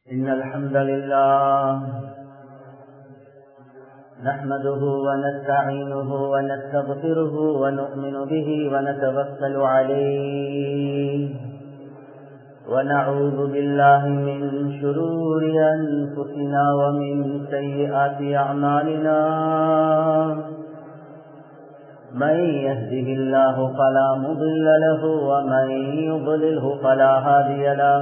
إن الحمد لله نحمده ونستعينه ونستغفره ونؤمن به ونتوكل عليه ونعوذ بالله من شرور أنفسنا ومن سيئات أعمالنا من يهده الله فلا مضل له ومن يضلله فلا هادي له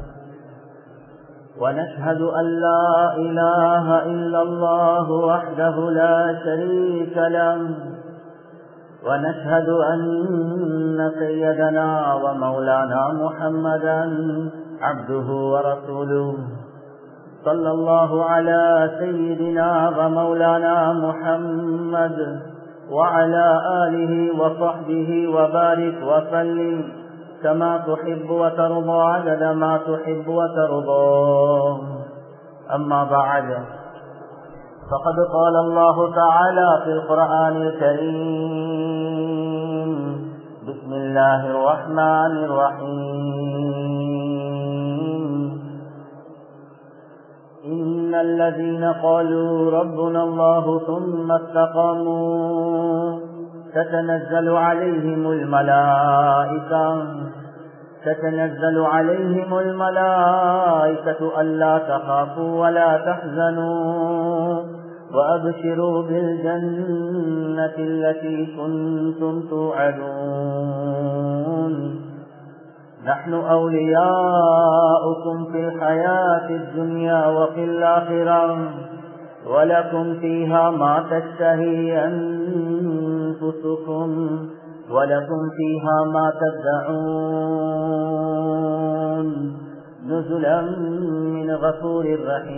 ونشهد أن لا إله إلا الله وحده لا شريك له ونشهد أن سيدنا ومولانا محمدا عبده ورسوله صلى الله على سيدنا ومولانا محمد وعلى آله وصحبه وبارك وسلم كما تحب وترضى عدد ما تحب وترضى أما بعد فقد قال الله تعالى في القرآن الكريم بسم الله الرحمن الرحيم إن الذين قالوا ربنا الله ثم استقاموا تتنزل عليهم الملائكة تتنزل عليهم الملائكة ألا تخافوا ولا تحزنوا وأبشروا بالجنة التي كنتم توعدون نحن أولياؤكم في الحياة الدنيا وفي الآخرة ولكم فيها ما تشتهي أنفسكم ولكم فيها ما تدعون نزلا من غفور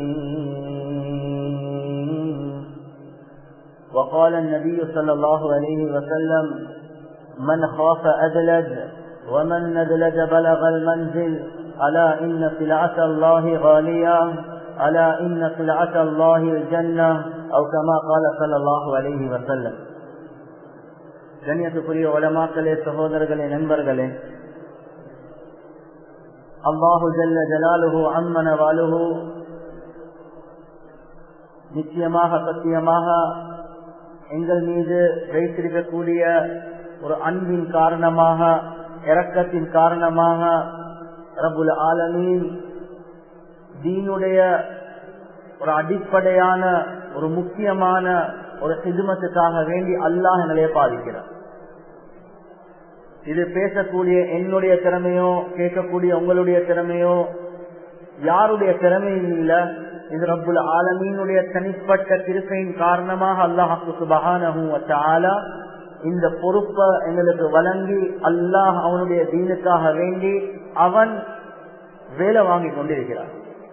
رحيم وقال النبي صلى الله عليه وسلم من خاف أدلج ومن ندلج بلغ المنزل ألا إن سلعة الله غالية ألا إن سلعة الله الجنة أو كما قال صلى الله عليه وسلم கண்ணியத்துக்குரிய உலமாக்களே சகோதரர்களே நண்பர்களே அல்லாஹு ஜல்ல ஜலாலுஹு அம்மன வாலுஹு நிச்சயமாக சத்தியமாக எங்கள் மீது வைத்திருக்கக்கூடிய ஒரு அன்பின் காரணமாக இரக்கத்தின் காரணமாக ரபுல் ஆலமீன் தீனுடைய ஒரு அடிப்படையான ஒரு முக்கியமான ஒரு சிதுமத்துக்காக வேண்டி அல்லாஹ் எங்களையே பாதிக்கிறார் இது பேசக்கூடிய என்னுடைய திறமையோ கேட்கக்கூடிய உங்களுடைய திறமையோ யாருடைய திறமையும் இல்ல இது ரப்புல் ஆலமீனுடைய தனிப்பட்ட திருக்கையின் காரணமாக அல்லாஹு சுபகான இந்த பொறுப்பை எங்களுக்கு வழங்கி அல்லாஹ் அவனுடைய தீனுக்காக வேண்டி அவன் வேலை வாங்கி கொண்டிருக்கிறான்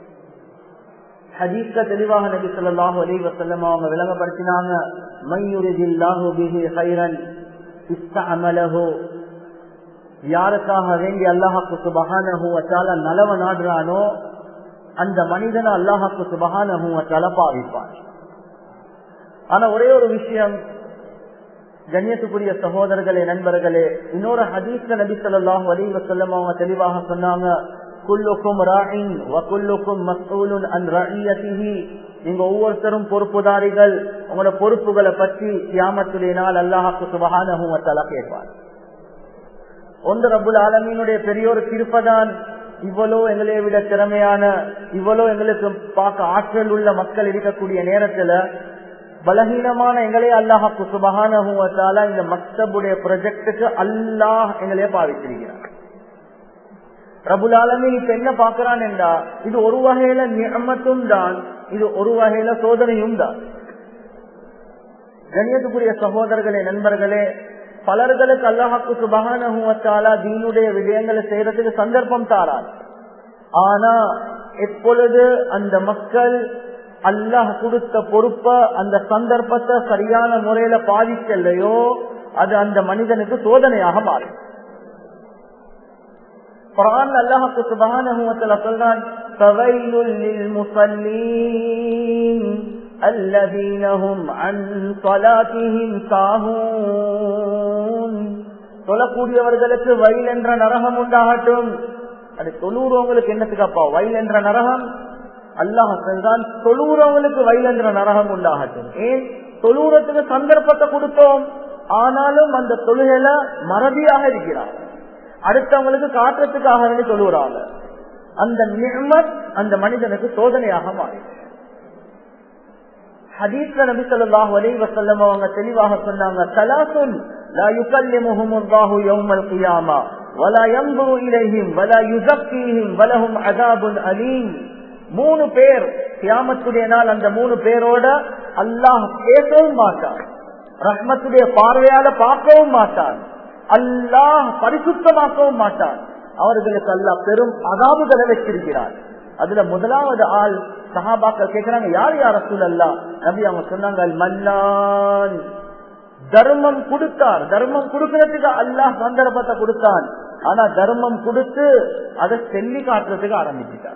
ஹதீஸ்ல தெளிவாக நபி சொல்லாஹு அலி வசல்லம் அவங்க விளங்கப்படுத்தினாங்க மையுரிதில்லாஹு பிஹி ஹைரன் இஸ்தஅமலஹு யாருக்காக வேண்டி அல்லாஹாக்கு சுபஹானஹு வச்சால நலவ நாடுறானோ அந்த மனிதனை அல்லாஹாக்கு சுபஹானஹு வச்சால பாவிப்பான் ஆனா ஒரே ஒரு விஷயம் கண்ணியத்துக்குரிய சகோதரர்களே நண்பர்களே இன்னொரு ஹதீஸ்ல நபி சொல்லாஹு அலி வசல்லம் அவங்க தெளிவாக சொன்னாங்க குல்லுக்கும் ராயின் வகுல்லுக்கும் மசூலுன் அன் ரஇயத்திஹி நீங்க ஒவ்வொருத்தரும் பொறுப்புதாரிகள் உங்களோட பொறுப்புகளை பற்றி கியாமத்துடைய நாள் அல்லாஹாக்கு சுபஹானஹு வத்தாலா கேட்பார் ஒன்று ரபுல் ஆலமீனுடைய பெரியோர் திருப்பதான் இவ்வளோ எங்களை விட திறமையான இவ்வளோ எங்களுக்கு பார்க்க ஆற்றல் உள்ள மக்கள் இருக்கக்கூடிய நேரத்துல பலகீனமான எங்களே அல்லாஹாக்கு சுபஹானஹு வத்தாலா இந்த மக்தபுடைய ப்ரொஜெக்டுக்கு அல்லாஹ் எங்களே பாவிச்சிருக்கிறார் பிரபுலாலமே இப்ப என்ன பாக்குறான் என்றா இது ஒரு வகையில நியமத்தும் தான் இது ஒரு வகையில சோதனையும் தான் கண்ணியத்துக்குரிய சகோதரர்களே நண்பர்களே பலர்களுக்கு அல்லாஹாக்கு சுபகானா தீனுடைய விடயங்களை செய்யறதுக்கு சந்தர்ப்பம் தாரார் ஆனா எப்பொழுது அந்த மக்கள் அல்லாஹ் கொடுத்த பொறுப்ப அந்த சந்தர்ப்பத்தை சரியான முறையில பாதிக்கலையோ அது அந்த மனிதனுக்கு சோதனையாக மாறும் குரான் அல்லாஹுக்கு சுபஹானஹு வ தஆலா சொல்றான் ஃபவைலுல் லில் முஸல்லீன் الذين هم عن صلاتهم ساهون தொழக்கூடியவர்களுக்கு வயல் என்ற நரகம் உண்டாகட்டும் அது தொண்ணூறுவங்களுக்கு என்னத்துக்கு அப்பா வயல் என்ற நரகம் அல்லாஹ் சொல்றான் தொழுறவங்களுக்கு வைலந்திர நரகம் உண்டாகட்டும் ஏன் தொழுறதுக்கு சந்தர்ப்பத்தை கொடுத்தோம் ஆனாலும் அந்த தொழுகையில மறதியாக இருக்கிறார் அடுத்தவங்களுக்கு காட்டுறதுக்காக வேண்டி தொழுகிறாங்க அந்த நிர்மத் அந்த மனிதனுக்கு சோதனையாக மாறி ஹதீஸ்ல நபி ஸல்லல்லாஹு அலைஹி வஸல்லம் அவங்க தெளிவாக சொன்னாங்க தலாசுன் லா யுகல்லிமுஹும் அல்லாஹு யௌமல் கியாமா வலா யன்ظுரு இலைஹிம் வலா யுஸக்கீஹிம் வலஹும் அஸாபுன் அலீம் மூணு பேர் கியாமத்துடைய நாள் அந்த மூணு பேரோட அல்லாஹ் பேசவும் மாட்டான் ரஹ்மத்துடைய பார்வையால பார்க்கவும் மாட்டான் அல்லாஹ் பரிசுத்தமாக்கவும் மாட்டான் அவர்களுக்கு அல்லாஹ் பெரும் அதாபுகளை வச்சிருக்கிறார் அதுல முதலாவது ஆள் சஹாபாக்கள் கேட்கிறாங்க யார் யார் ரசூல் அல்லா நபி அவங்க சொன்னாங்க மன்னான் தர்மம் கொடுத்தார் தர்மம் கொடுக்கறதுக்கு அல்லாஹ் சந்தர்ப்பத்தை கொடுத்தான் ஆனா தர்மம் கொடுத்து அதை செல்லி காட்டுறதுக்கு ஆரம்பிச்சுட்டார்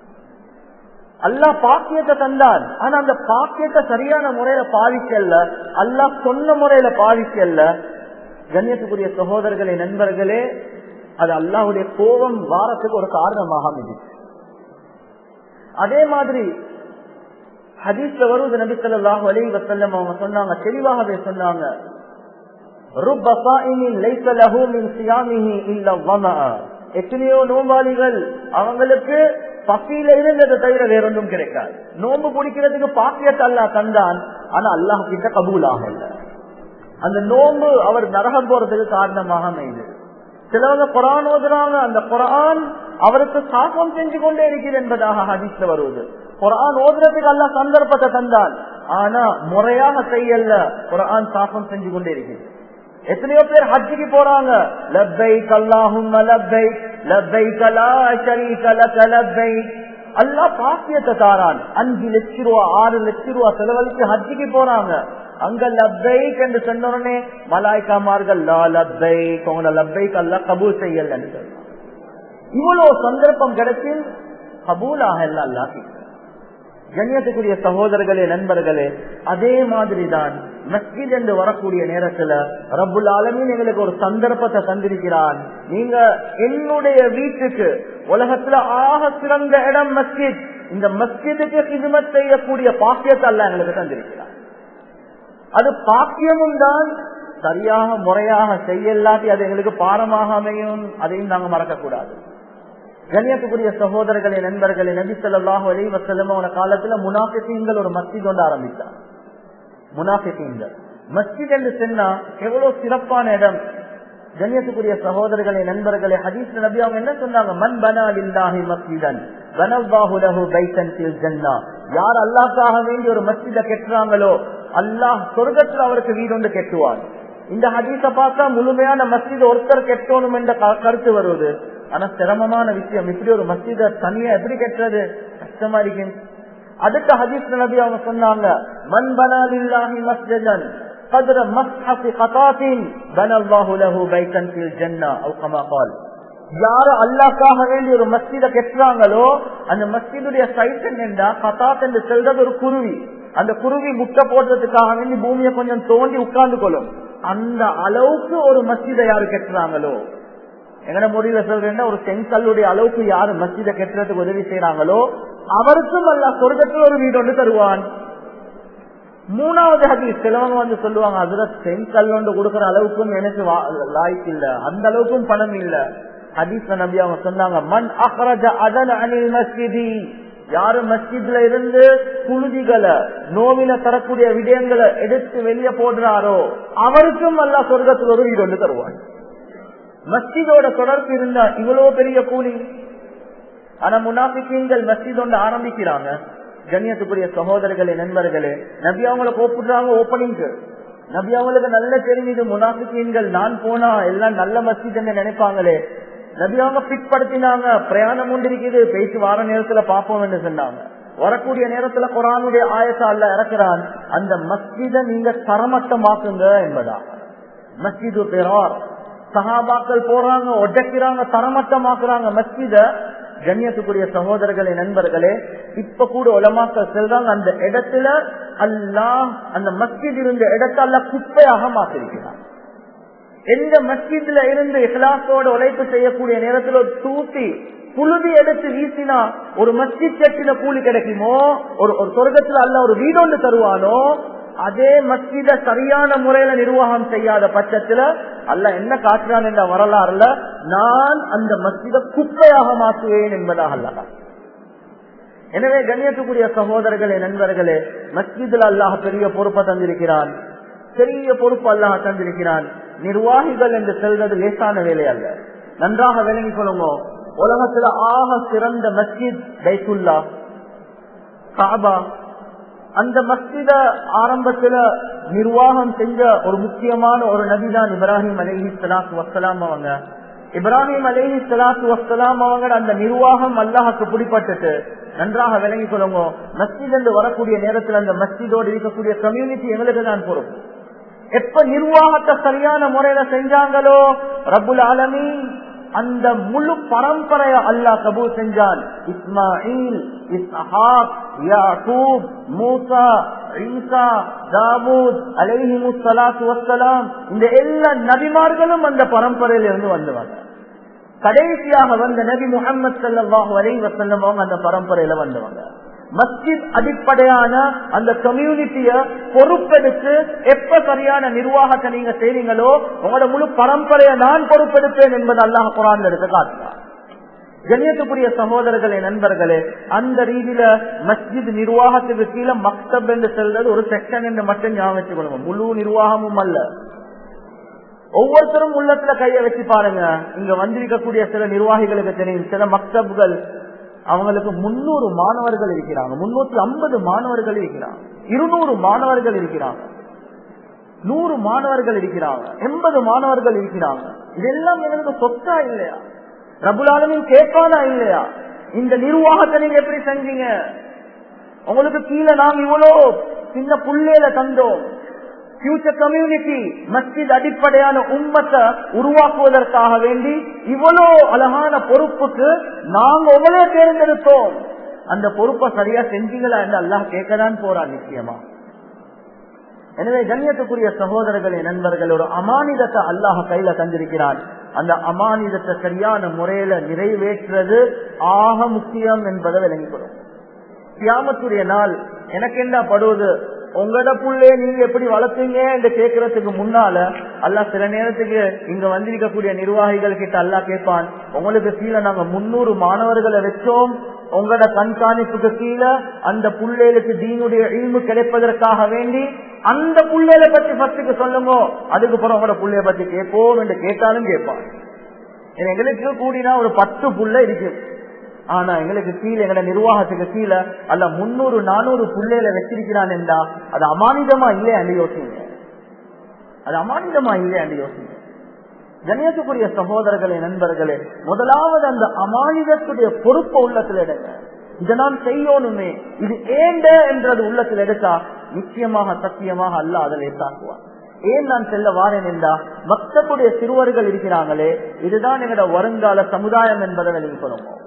அல்லாஹ் பாக்கியத்தை தந்தான் ஆனா அந்த பாக்கியத்தை சரியான முறையில பாதிக்கல அல்லாஹ் சொன்ன முறையில பாதிக்கல கண்ணியத்துக்குரிய சகோதரர்களே நண்பர்களே அது அல்லாஹுடைய கோபம் வாரத்துக்கு ஒரு காரணமாக அமைஞ்சிச்சு அதே மாதிரி ஹதீஸ்ல வருவது நபி ஸல்லல்லாஹு அலைஹி வஸல்லம் அவங்க சொன்னாங்க தெளிவாகவே சொன்னாங்க ருப்ப ஸாயிமின் லைஸ லஹு மின் ஸியாமிஹி இல்லா வமா எத்தனையோ நோம்பாளிகள் அவங்களுக்கு பசியில இருந்ததை தவிர வேறொன்றும் கிடைக்காது நோம்பு குடிக்கிறதுக்கு பாக்கியத்தை அல்லாஹ் தந்தான் ஆனா அல்லாஹ் கிட்ட கபூல் ஆகல அந்த நோம்பு அவர் நரகம் போறதுக்கு காரணமாக அமைது சிலவங்க குரான் ஓதுறாங்க அந்த குரான் அவருக்கு சாபம் செஞ்சு கொண்டே இருக்கிறது என்பதாக ஹதீஸ்ல வருவது குரான் ஓதுறதுக்கு அல்ல சந்தர்ப்பத்தை தந்தான் ஆனா முறையாக செய்யல குரான் சாபம் செஞ்சு கொண்டே இருக்கிறது எத்தனையோ பேர் ஹஜ்ஜிக்கு போறாங்க லப்பை கல்லாஹும் லப்பை லப்பை கலா ஷரீக லக லப்பை அல்லாஹ் பாக்கியத்தை தாரான் அஞ்சு லட்ச ரூபா ஆறு லட்ச ரூபா செலவழிச்சு ஹஜ்ஜிக்கு போறாங்க அங்க லப்பைக் என்று சொன்ன உடனே மலாய்க்காமார்கள் லா லப்பைக் உங்களை லப்பைக் அல்ல கபூல் செய்யல இவ்வளவு சந்தர்ப்பம் கிடைச்சு கபூலாக இல்ல அல்லா கண்ணியத்துக்குரிய சகோதரர்களே நண்பர்களே அதே மாதிரி தான் மஸ்ஜித் என்று வரக்கூடிய நேரத்துல ரப்புல் ஆலமீன் எங்களுக்கு ஒரு சந்தர்ப்பத்தை தந்திருக்கிறான் நீங்க என்னுடைய வீட்டுக்கு உலகத்துல ஆக சிறந்த இடம் மஸ்ஜித் இந்த மஸ்ஜிதுக்கு சிதுமத் செய்யக்கூடிய பாக்கியத்தை அல்ல எங்களுக்கு தந்திருக்கிறான் அது பாக்கியமும் தான் சரியாக முறையாக செய்யலாட்டி அது எங்களுக்கு பாரமாக அமையும் அதையும் நாங்க மறக்க கூடாது கண்ணியத்துக்குரிய சகோதரர்களே நண்பர்களே நபி சொல்லாஹு அலி வசல்லமோட காலத்துல முனாஃபிசீன்கள் ஒரு மஸ்ஜித் ஒன்று ஆரம்பித்தார் முனாஃபிசீன்கள் மஸ்ஜித் என்று சொன்னா எவ்வளவு சிறப்பான இடம் கண்ணியத்துக்குரிய சகோதரர்களே நண்பர்களே ஹதீஸ் நபி அவங்க என்ன சொன்னாங்க மண் பனா லில்லாஹி மஸ்ஜிதன் வனல்லாஹு லஹு பைத்தன் ஃபில் ஜன்னா யார் அல்லாஹ்க்காக வேண்டி ஒரு மஸ்ஜித கெட்டுறாங்களோ அல்லாஹ் சொர்க்கத்தில் அவருக்கு வீடு ஒன்று கெட்டுவார் இந்த ஹதீஸ பார்த்தா முழுமையான மஸ்ஜித் ஒருத்தர் கெட்டணும் என்ற கருத்து வருவது ஆனா சிரமமான விஷயம் இப்படி ஒரு மஸ்ஜித தனியா எப்படி கெட்டுறது கஷ்டமா இருக்கு அடுத்த ஹதீஸ் நபி அவங்க சொன்னாங்க மண் பனாலில்லாஹி மஸ்ஜிதன் قدر مصحف قطات بنى الله له بيتا في الجنة أو كما قال யாரு அல்லாக்காக வேண்டி ஒரு மஸ்ஜித கெட்டுறாங்களோ அந்த மஸ்ஜிதுடைய சைட் என்னண்டா கதாத் என்று செல்றது ஒரு குருவி அந்த குருவி முட்டை போடுறதுக்காக வேண்டி பூமியை கொஞ்சம் தோண்டி உட்கார்ந்து கொள்ளும் அந்த அளவுக்கு ஒரு மஸ்ஜிதை யாரு கெட்டுறாங்களோ எங்கட முடிவுல சொல்றேன்னா ஒரு செங்கல்லுடைய அளவுக்கு யாரு மஸ்ஜித கெட்டுறதுக்கு உதவி செய்யறாங்களோ அவருக்கும் அல்ல சொர்க்கத்தில் ஒரு வீடு ஒன்று தருவான் மூணாவது ஹதீஸ் சிலவங்க வந்து சொல்லுவாங்க அதுல செங்கல் ஒன்று கொடுக்கற அளவுக்கும் எனக்கு லாய்க்கு இல்ல அந்த அளவுக்கும் பணம் இல்ல ஹதீஸ் நபி அவங்க சொன்னாங்க மண் அஹ்ரஜ அதன் அனில் மஸ்ஜிதி யாரு மஸ்ஜித்ல இருந்து குழுதிகளை நோவில தரக்கூடிய விடயங்களை எடுத்து வெளியே போடுறாரோ அவருக்கும் அல்ல சொர்க்கத்தில் ஒரு வீடு ஒன்று தருவாங்க மஸ்ஜிதோட தொடர்பு இருந்தா இவ்வளவு பெரிய கூலி ஆனா முனாபிக்கீன்கள் மஸ்ஜித் ஒன்று ஆரம்பிக்கிறாங்க கண்ணியத்துக்குரிய சகோதரர்களே நண்பர்களே நபி அவங்கள கூப்பிடுறாங்க ஓப்பனிங்க்கு நபி அவங்களுக்கு நல்ல தெரியுது முனாபிக்கீன்கள் நான் போனா எல்லாம் நல்ல மஸ்ஜித் நினைப்பாங்களே நபி அவங்க பிட் படுத்தினாங்க பிரயாணம் உண்டு இருக்குது பேசி வார நேரத்துல பார்ப்போம் என்று சொன்னாங்க வரக்கூடிய நேரத்துல குரானுடைய ஆயசா அல்ல இறக்குறான் அந்த மஸ்ஜித நீங்க தரமட்டமாக்குங்க என்பதாக மஸ்ஜிது பெறார் சஹாபாக்கள் போறாங்க ஒட்டக்கிறாங்க தரமட்டமாக்குறாங்க மஸ்ஜித கண்ணியத்துக்குரிய சகோதரர்களே நண்பர்களே இப்ப கூட உலமாக்கள் செல்றாங்க அந்த இடத்துல அல்லாஹ் அந்த மஸ்ஜித் இருந்த இடத்த அல்ல குப்பையாக மாத்திருக்கிறான் எந்த மஸ்ஜித்ல இருந்து இஹ்லாசோட உழைப்பு செய்யக்கூடிய நேரத்தில் ஒரு தூசி புழுதி எடுத்து வீசினா ஒரு மஸ்ஜித் கட்டின கூலி கிடைக்குமோ ஒரு ஒரு சொர்க்கத்துல அல்ல ஒரு வீடொன்று தருவானோ அதே மஸ்ஜித சரியான முறையில நிர்வாகம் செய்யாத பட்சத்துல அல்ல என்ன காட்டுறான் என்ற வரலாறுல நான் அந்த மஸ்ஜித குப்பையாக மாற்றுவேன் என்பதாக அல்ல எனவே கண்ணியத்துக்குரிய சகோதரர்களே நண்பர்களே மஸ்ஜிதில் அல்லாஹ் பெரிய பொறுப்பை தந்திருக்கிறான் பெரிய பொறுப்பு அல்லாஹ் தந்திருக்கிறான் நிர்வாகிகள் என்று செல்வது லேசான வேலை அல்ல நன்றாக விளங்கிக் கொள்ளுங்க உலகத்துல ஆக சிறந்த மஸ்ஜித் பைத்துல்லா காபா அந்த மஸ்ஜித ஆரம்பத்துல நிர்வாகம் செஞ்ச ஒரு முக்கியமான ஒரு நபிதான் இப்ராஹிம் அலஹி சலாத்து வசலாம் அவங்க இப்ராஹிம் அலஹி சலாத்து வசலாம் அவங்க அந்த நிர்வாகம் அல்லாஹுக்கு பிடிப்பட்டுட்டு நன்றாக விளங்கிக் கொள்ளுங்க மஸ்ஜித் என்று வரக்கூடிய நேரத்தில் அந்த மஸ்ஜிதோடு இருக்கக்கூடிய கம்யூனிட்டி எங்களுக்கு தான் பொறுப்பு எப்ப நிர்வாகத்தை சரியான முறையில செஞ்சாங்களோ ரபுல் ஆலமி அந்த முழு பரம்பரைய அல்லாஹ் கபூல் செஞ்சான் இஸ்மாயில் இஸ்ஹாக் யாக்கூப் மூசா ஈசா தாவூத் அலைஹிமு ஸலாத்து வஸ்ஸலாம் இந்த எல்லா நபிமார்களும் அந்த பரம்பரையில இருந்து வந்தவங்க கடைசியாக வந்த நபி முகமது சல்லாஹு அலைஹி வஸல்லம் அவங்க அந்த பரம்பரையில வந்தவங்க மஸ்ஜித் அடிப்படையான அந்த கம்யூனிட்டிய பொறுப்பெடுத்து எப்ப சரியான நிர்வாகத்தை நீங்க செய்றீங்களோ உங்களோட முழு பரம்பரையை நான் பொறுப்பெடுப்பேன் என்பது அல்லாஹ் குரான் எடுத்து காட்டுறார் கண்ணியத்துக்குரிய சகோதரர்களே நண்பர்களே அந்த ரீதியில மஸ்ஜித் நிர்வாகத்துக்கு கீழே மக்தப் என்று செல்றது ஒரு செக்ஷன் என்று மட்டும் ஞாபகம் வச்சுக் கொள்ளுங்க முழு நிர்வாகமும் அல்ல ஒவ்வொருத்தரும் உள்ளத்துல கைய வச்சு பாருங்க இங்க வந்திருக்கக்கூடிய சில நிர்வாகிகளுக்கு தெரியும் சில மக்தப்கள் அவங்களுக்கு முன்னூறு மாணவர்கள் இருக்கிறாங்க முன்னூத்தி ஐம்பது மாணவர்கள் இருக்கிறாங்க இருநூறு மாணவர்கள் இருக்கிறாங்க நூறு மாணவர்கள் இருக்கிறாங்க எண்பது மாணவர்கள் இருக்கிறாங்க இதெல்லாம் எங்களுக்கு சொத்தா இல்லையா ரபுலாலுமே கேட்பானா இல்லையா இந்த நிர்வாகத்தை நீங்க எப்படி செஞ்சீங்க உங்களுக்கு கீழே நாம் இவ்வளோ சின்ன புள்ளையில தந்தோம் பியூச்சர் கம்யூனிட்டி மஸ்ஜித் அடிப்படையான உம்மத்தை உருவாக்குவதற்காக வேண்டி இவ்வளோ அழகான பொறுப்புக்கு நாங்க உங்களே தேர்ந்தெடுத்தோம் அந்த பொறுப்பை சரியா செஞ்சீங்களா என்று அல்லாஹ் கேட்கதான் போறான் நிச்சயமா எனவே கண்ணியத்துக்குரிய சகோதரர்களே நண்பர்கள் ஒரு அமானிதத்தை அல்லாஹ் கையில தந்திருக்கிறான் அந்த அமானிதத்தை சரியான முறையில நிறைவேற்றுறது ஆக முக்கியம் என்பதை விளங்கிக்கணும் கியாமத்துடைய நாள் எனக்கு என்ன படுவது உங்களோட புள்ளே நீங்க எப்படி வளர்த்தீங்க என்று கேட்கறதுக்கு முன்னால அல்லா சில நேரத்துக்கு இங்க வந்திருக்கக்கூடிய நிர்வாகிகள் கிட்ட அல்லா கேட்பான் உங்களுக்கு கீழே நாங்க முன்னூறு மாணவர்களை வச்சோம் உங்களோட கண்காணிப்புக்கு கீழே அந்த புள்ளைகளுக்கு தீனுடைய இழிவு கிடைப்பதற்காக வேண்டி அந்த புள்ளையில பத்தி பத்துக்கு சொல்லுங்க அதுக்கப்புறம் உங்களோட புள்ளைய பத்தி கேட்போம் என்று கேட்டாலும் கேட்பான் எங்களுக்கு கூடினா ஒரு பத்து புள்ள இருக்கு ஆனா எங்களுக்கு கீழே எங்களோட நிர்வாகத்துக்கு கீழே அல்ல முன்னூறு நானூறு புள்ளையில வச்சிருக்கிறான் என்றா அது அமானிதமா இல்லையா என்று யோசிங்க அது அமானிதமா இல்லையா என்று யோசிங்க கணியத்துக்குரிய சகோதரர்களே நண்பர்களே முதலாவது அந்த அமானிதத்துடைய பொறுப்பை உள்ளத்தில் எடுங்க இதை நான் செய்யணுமே இது ஏண்ட என்றது உள்ளத்தில் எடுத்தா நிச்சயமாக சத்தியமாக அல்ல அதை லேசாக்குவார் ஏன் நான் செல்ல வாரேன் என்றா மக்களுடைய சிறுவர்கள் இருக்கிறாங்களே இதுதான் எங்களோட வருங்கால சமுதாயம் என்பதை வெளியே சொல்லுவோம்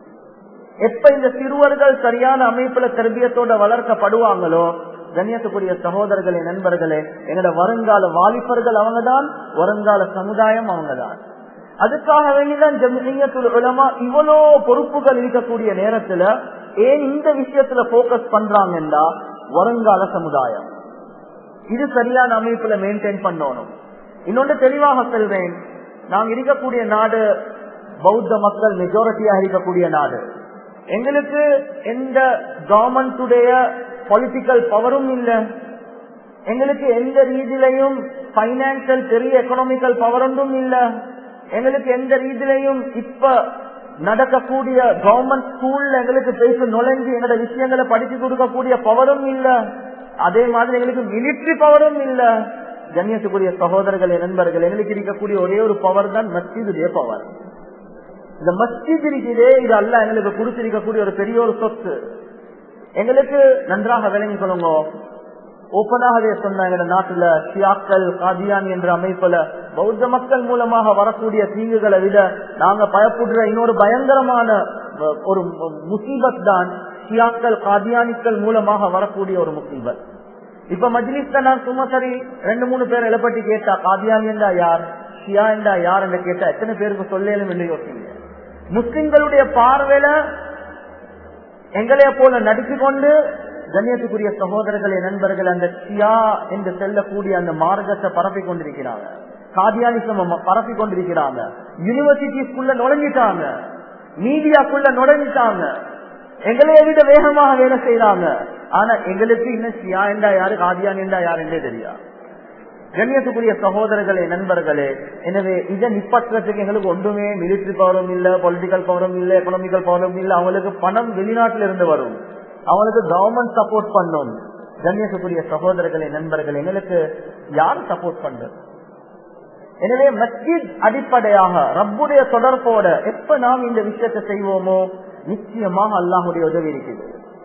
எப்ப இந்த சிறுவர்கள் சரியான அமைப்புல தர்பியத்தோட வளர்க்கப்படுவாங்களோ கண்ணியத்துக்குரிய சகோதரர்களே நண்பர்களே எங்களோட வருங்கால வாலிபர்கள் அவங்கதான் வருங்கால சமுதாயம் அவங்கதான் அதுக்காக வேண்டிதான் ஜமியத்துல் உலமா இவ்வளோ பொறுப்புகள் இருக்கக்கூடிய நேரத்துல ஏன் இந்த விஷயத்துல போக்கஸ் பண்றாங்கன்னா வருங்கால சமுதாயம் இது சரியான அமைப்புல மெயின்டைன் பண்ணணும் இன்னொன்று தெளிவாக செல்வேன் நாம் இருக்கக்கூடிய நாடு பௌத்த மக்கள் மெஜாரிட்டியாக இருக்கக்கூடிய நாடு எங்களுக்கு எந்த கவர்மெண்டுடைய பொலிட்டிக்கல் பவரும் இல்லை எங்களுக்கு எந்த ரீதியிலையும் பைனான்சியல் பெரிய எக்கனாமிக்கல் பவர் ஒன்றும் இல்லை எங்களுக்கு எந்த ரீதியிலையும் இப்ப நடக்கக்கூடிய கவர்மெண்ட் ஸ்கூல்ல எங்களுக்கு பேச நுழைஞ்சு எங்களோட விஷயங்களை படிச்சு கொடுக்கக்கூடிய பவரும் இல்ல அதே மாதிரி எங்களுக்கு மிலிட்ரி பவரும் இல்ல கண்ணியத்துக்குரிய சகோதரர்கள் நண்பர்கள் எங்களுக்கு இருக்கக்கூடிய ஒரே ஒரு பவர் தான் மஸ்ஜிதுடைய பவர் இந்த மஸ்ஜித் இருக்குதே இது அல்ல எங்களுக்கு கொடுத்திருக்கக்கூடிய ஒரு பெரிய ஒரு சொத்து எங்களுக்கு நன்றாக விளங்கி கொள்ளுங்க ஓப்பனாகவே சொன்ன எங்க நாட்டுல ஷியாக்கள் காதியான் என்ற அமைப்புல பௌத்த மக்கள் மூலமாக வரக்கூடிய தீங்குகளை விட நாங்க பயப்படுற இன்னொரு பயங்கரமான ஒரு முசீபத் தான் ஷியாக்கள் காதியானிக்கள் மூலமாக வரக்கூடிய ஒரு முசீபத் இப்ப மஜ்லிஸ்ல நான் சும்மா சரி ரெண்டு மூணு பேர் இழப்பட்டு கேட்டா காதியான் என்றா யார் ஷியா என்றா யார் என்று கேட்டா எத்தனை பேருக்கு சொல்லும் என்று யோசிங்க முஸ்லிம்களுடைய பார்வையில எங்களைய போல நடிச்சு கொண்டு கண்ணியத்துக்குரிய சகோதரர்களே நண்பர்கள் அந்த சியா என்று செல்லக்கூடிய அந்த மார்க்கத்தை பரப்பி கொண்டிருக்கிறாங்க காதியானிசம் பரப்பி கொண்டிருக்கிறாங்க யூனிவர்சிட்டிஸ்குள்ள நுழைஞ்சிட்டாங்க மீடியாக்குள்ள நுழைஞ்சிட்டாங்க எங்களைய விட வேகமாக வேலை செய்யறாங்க ஆனா எங்களுக்கு இன்னும் ஷியா என்றா யாரு காதியான் என்றா யாரு என்றே தெரியாது கண்ணியத்துக்குரிய சகோதரர்களே நண்பர்களே எனவே இதை நிப்பற்றதுக்கு எங்களுக்கு ஒன்றுமே மிலிட்டரி பவரும் இல்ல பொலிட்டிக்கல் பவரும் இல்ல எக்கனாமிக்கல் பவரும் இல்ல அவங்களுக்கு பணம் வெளிநாட்டில இருந்து வரும் அவங்களுக்கு கவர்மெண்ட் சப்போர்ட் பண்ணும் கண்ணியத்துக்குரிய சகோதரர்களே நண்பர்கள் எங்களுக்கு யார் சப்போர்ட் பண்றது எனவே மஸ்ஜித் அடிப்படையாக ரப்புடைய தொடர்போட எப்ப நாம் இந்த விஷயத்தை செய்வோமோ நிச்சயமாக அல்லாஹுடைய உதவி இருக்குது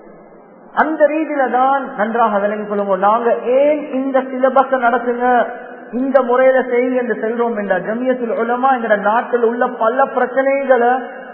அந்த ரீதியில தான் நன்றாக விளங்கிக் கொள்ளுவோம் நாங்க ஏன் இந்த சிலபஸ நடத்துங்க இந்த முறையில செய்யுங்க என்று செல்றோம் என்ற ஜமியத்தில் உலமா என்ற நாட்டில் உள்ள பல பிரச்சனைகளை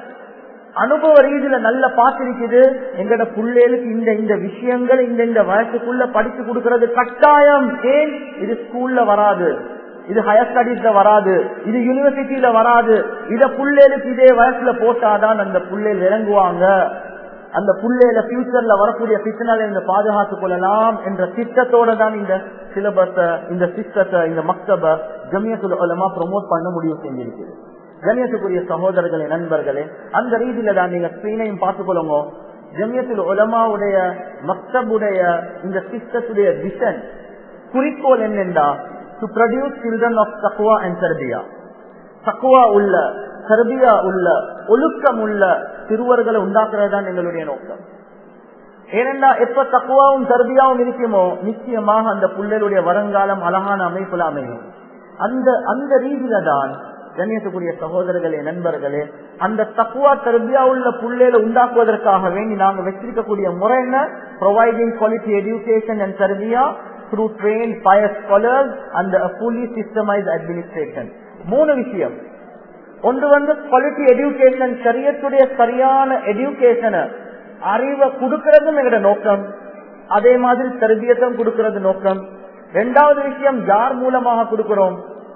அனுபவ ரீதியில நல்ல பார்த்திருக்குது எங்கட பிள்ளைகளுக்கு இந்த இந்த விஷயங்கள் இந்த இந்த வயசுக்குள்ள படிச்சு கொடுக்கறது கட்டாயம் ஏன் இது ஸ்கூல்ல வராது இது ஹையர் ஸ்டடீஸ்ல வராது இது யூனிவர்சிட்டியில வராது இத புள்ளைகளுக்கு இதே வயசுல போட்டாதான் அந்த புள்ளைகள் இறங்குவாங்க அந்த புள்ளையில பியூச்சர்ல வரக்கூடிய பிரச்சனைகளை இந்த பாதுகாத்துக் கொள்ளலாம் என்ற திட்டத்தோட தான் இந்த சிலபஸ இந்த சிஸ்டத்தை இந்த மக்தப ஜமியத்துல உலமா ப்ரொமோட் பண்ண முடிவு செஞ்சிருக்கிறது ஜமியத்துக்குரிய சகோதரர்களே நண்பர்களே அந்த ரீதியில தான் நீங்க ஸ்கிரீனையும் பார்த்துக்கொள்ளுங்க ஜமியத்தில் உலமாவுடைய மக்தபுடைய இந்த சிஸ்டத்துடைய விஷன் குறிக்கோள் என்னென்றா டு ப்ரொடியூஸ் சில்ட்ரன் ஆஃப் தக்குவா அண்ட் சர்பியா தக்குவா உள்ள சர்பியா உள்ள ஒழுக்கம் உள்ள சிறுவர்களை உண்டாக்குறது தான் எங்களுடைய நோக்கம் ஏனென்றா எப்ப தக்குவாவும் சர்பியாவும் இருக்குமோ நிச்சயமாக அந்த புள்ளலுடைய வருங்காலம் அழகான அமைப்புல அமையும் அந்த அந்த ரீதியில தான் கண்ணியத்துக்குரிய சகோதரர்களே நண்பர்களே அந்த தக்குவா தர்பியா உள்ள புள்ளையில உண்டாக்குவதற்காக வேண்டி நாங்க வச்சிருக்கக்கூடிய முறை என்ன ப்ரொவைடிங் குவாலிட்டி எஜுகேஷன் அண்ட் சர்பியா த்ரூ ட்ரெயின் பயர் ஸ்காலர்ஸ் அந்த ஃபுல்லி சிஸ்டமைஸ் அட்மினிஸ்ட்ரேஷன் மூணு விஷயம் ஒன்று வந்து குவாலிட்டி எஜுகேஷன் சரியத்துடைய சரியான எஜுகேஷனை அறிவை கொடுக்கறதும் எங்களோட நோக்கம் அதே மாதிரி தர்பியத்தும் கொடுக்கறது நோக்கம் ரெண்டாவது விஷயம் யார் மூலமாக கொடுக்கிறோம்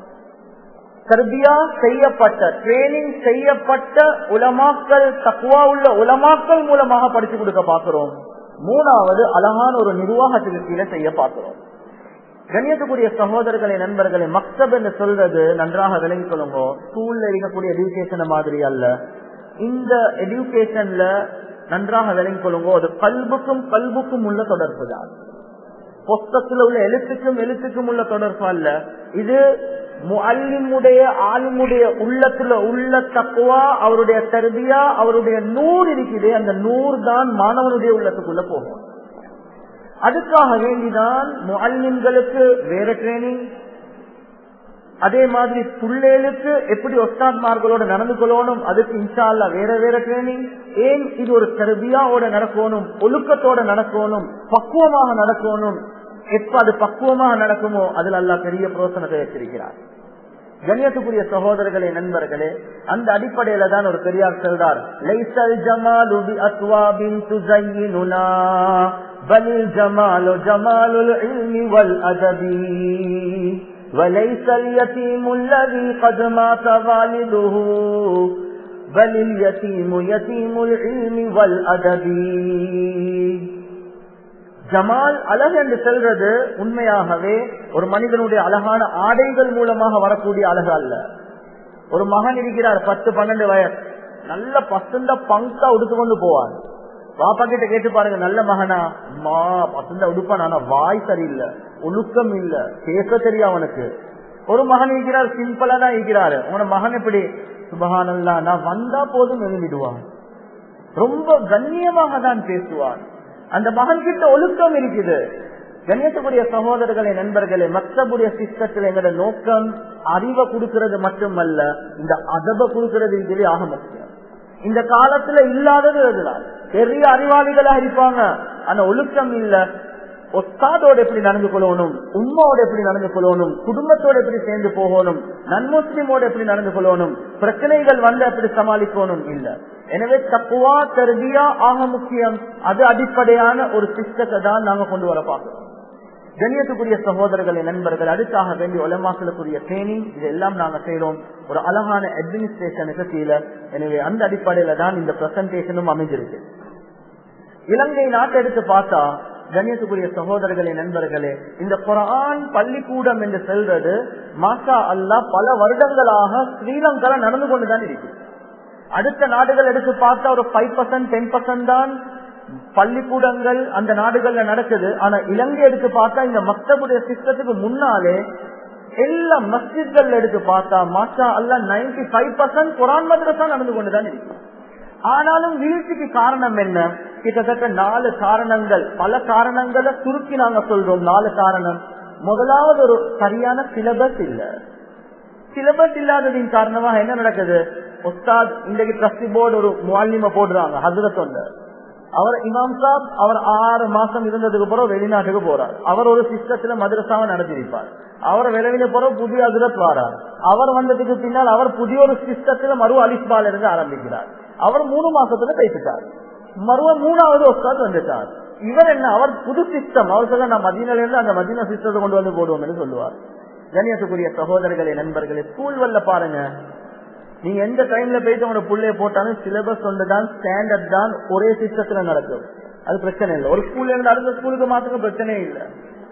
தர்பியா செய்யப்பட்ட ட்ரைனிங் செய்யப்பட்ட உலமாக்கல் தக்குவா உள்ள உலமாக்கல் மூலமாக படிச்சு கொடுக்க பார்க்கிறோம் மூணாவது அழகான ஒரு நிர்வாகத்துக்கு கீழே செய்ய பார்க்கிறோம் கண்ணியத்துக்குரிய சகோதரர்களை நண்பர்களை மக்தப் என்று சொல்றது நன்றாக விளங்கிக் கொள்ளுங்க ஸ்கூல்ல இருக்கக்கூடிய எஜுகேஷன் மாதிரி அல்ல இந்த எஜுகேஷன்ல நன்றாக விளங்கிக் கொள்ளுங்க அது கல்புக்கும் கல்புக்கும் உள்ள தொடர்பு தான் புஸ்தத்துல உள்ள எழுத்துக்கும் எழுத்துக்கும் உள்ள தொடர்பு அல்ல இது முல்லிமுடைய ஆலிமுடைய உள்ளத்துல உள்ள தக்குவா அவருடைய தருபியா அவருடைய நூறு இருக்குது அந்த நூறு தான் மாணவனுடைய உள்ளத்துக்குள்ள போகும் அதுக்காக வேண்டிதான் முல்லிம்களுக்கு வேற ட்ரைனிங் அதே மாதிரி புள்ளேலுக்கு எப்படி ஒஸ்தாத்மார்களோட நடந்து கொள்ளணும் அதுக்கு இன்ஷா அல்லா வேற வேற ட்ரைனிங் ஏன் இது ஒரு தருபியாவோட நடக்கணும் ஒழுக்கத்தோட நடக்கணும் பக்குவமாக நடக்கணும் எப்ப அது பக்குவமாக நடக்குமோ அதுல அல்லா பெரிய புரோசனத்தை வச்சிருக்கிறார் கண்ணியத்துக்குரிய சகோதரர்களே நண்பர்களே அந்த அடிப்படையில தான் ஒரு பெரியார் சொல்றார் லைசல் ஜமாலு பி அத்வாபின் துஸையினுனா பலில் ஜமாலு ஜமாலுல் இல்மி வல் அதபி وليس اليتيم الذي قد مات والده بل اليتيم يتيم العلم والأدب ஜமால் அழகு என்று சொல்றது உண்மையாகவே ஒரு மனிதனுடைய அழகான ஆடைகள் மூலமாக வரக்கூடிய அழகு அல்ல ஒரு மகன் இருக்கிறார் பத்து பன்னெண்டு வயசு நல்ல பசுந்த பங்கா உடுத்துக்கொண்டு போவார் பாப்பா கிட்ட கேட்டு பாருங்க நல்ல மகனா அம்மா பசுந்த உடுப்பான் ஆனா வாய் சரியில்லை ஒழுக்கம் இல்ல பேச தெரியும் அவனுக்கு ஒரு மகன் இருக்கிறார் சிம்பிளா தான் இருக்கிறாரு உன மகன் எப்படி சுபகானல்லா நான் வந்தா போதும் எழுதிடுவான் ரொம்ப கண்ணியமாக தான் பேசுவான் அந்த மகன் கிட்ட ஒழுக்கம் இருக்குது கண்ணியத்துக்குரிய சகோதரர்களே நண்பர்களே மக்தபுடைய சிஸ்டத்தில் எங்களோட நோக்கம் அறிவை கொடுக்கிறது மட்டுமல்ல இந்த அதப கொடுக்கிறது இதுவே ஆக முக்கியம் இந்த காலத்துல இல்லாதது அதுதான் பெரிய அறிவாளிகளா இருப்பாங்க ஆனா ஒழுக்கம் இல்ல ஒஸ்தாதோட எப்படி நடந்து கொள்ளணும் உண்மாவோட எப்படி நடந்து கொள்ளணும் குடும்பத்தோட எப்படி சேர்ந்து போகணும் நன்முஸ்லிமோட எப்படி நடந்து கொள்ளணும் பிரச்சனைகள் வந்து எப்படி சமாளிக்கணும் இல்ல எனவே தப்புவா தருவியா ஆக முக்கியம் அது அடிப்படையான ஒரு சிஸ்டத்தை தான் நாங்க கொண்டு வர பார்க்கிறோம் கண்ணியத்துக்குரிய சகோதரர்களை நண்பர்கள் அடுத்தாக வேண்டிய உலமாக்களுக்குரிய ட்ரைனிங் இதெல்லாம் நாங்க செய்யறோம் ஒரு அழகான அட்மினிஸ்ட்ரேஷனுக்கு கீழே எனவே அந்த அடிப்படையில தான் இந்த பிரசன்டேஷனும் அமைஞ்சிருக்கு இலங்கை நாட்டை எடுத்து பார்த்தா கண்ணியத்துக்குரிய சகோதரர்களே நண்பர்களே இந்த குரான் பள்ளிக்கூடம் என்று செல்றது மாஷா அல்லா பல வருடங்களாக ஸ்ரீலங்கால நடந்து கொண்டுதான் இருக்கு அடுத்த நாடுகள் எடுத்து பார்த்தா ஒரு ஃபைவ் பர்சன்ட் டென் பர்சன்ட் தான் பள்ளிக்கூடங்கள் அந்த நாடுகள்ல நடக்குது ஆனா இலங்கை எடுத்து பார்த்தா இந்த மக்தபுடைய சிஸ்டத்துக்கு முன்னாலே எல்லா மஸ்ஜித்கள் எடுத்து பார்த்தா மாஷா அல்லா நைன்டி ஃபைவ் பர்சன்ட் குரான் மதரசா நடந்து கொண்டுதான் இருக்கு ஆனாலும் வீழ்ச்சிக்கு காரணம் என்ன கிட்டத்தட்ட நாலு காரணங்கள் பல காரணங்களை சுருக்கி நாங்க சொல்றோம் நாலு காரணம் முதலாவது ஒரு சரியான சிலபஸ் இல்ல சிலபஸ் இல்லாததின் காரணமாக என்ன நடக்குது உஸ்தாத் இன்றைக்கு ட்ரஸ்டி போர்டு ஒரு மாலிம போடுறாங்க ஹசரத் ஒன்று அவர் இமாம் சாப் அவர் ஆறு மாசம் இருந்ததுக்கு பிறகு வெளிநாட்டுக்கு போறார் அவர் ஒரு சிஸ்டத்துல மதுரசாவை நடத்திருப்பார் அவர் விளைவின பிறகு புதிய அதிரத் வாரார் அவர் வந்ததுக்கு பின்னால் அவர் புதிய ஒரு சிஸ்டத்துல மறு அலிஸ்பால் இருந்து ஆரம்பிக்கிறார் அவர் மூணு மாசத்துல பேசிட்டார் மறுவ மூணாவது உஸ்தாத் வந்துட்டார் இவர் என்ன அவர் புது சிஸ்டம் அவர் சொல்ல நான் மதியில இருந்து அந்த மதின சிஸ்டத்தை கொண்டு வந்து போடுவோம் என்று சொல்லுவார் கணியத்துக்குரிய சகோதரர்களே நண்பர்களே ஸ்கூல் வல்ல பாருங்க நீங்க எந்த டைம்ல போயிட்டு உங்களோட புள்ளைய போட்டாலும் சிலபஸ் ஒன்றுதான் ஸ்டாண்டர்ட் தான் ஒரே சிஸ்டத்துல நடக்கும் அது பிரச்சனை இல்லை ஒரு ஸ்கூல்ல இருந்து அடுத்த ஸ்கூலுக்கு மாத்திரம் பிரச்சனையே இல்லை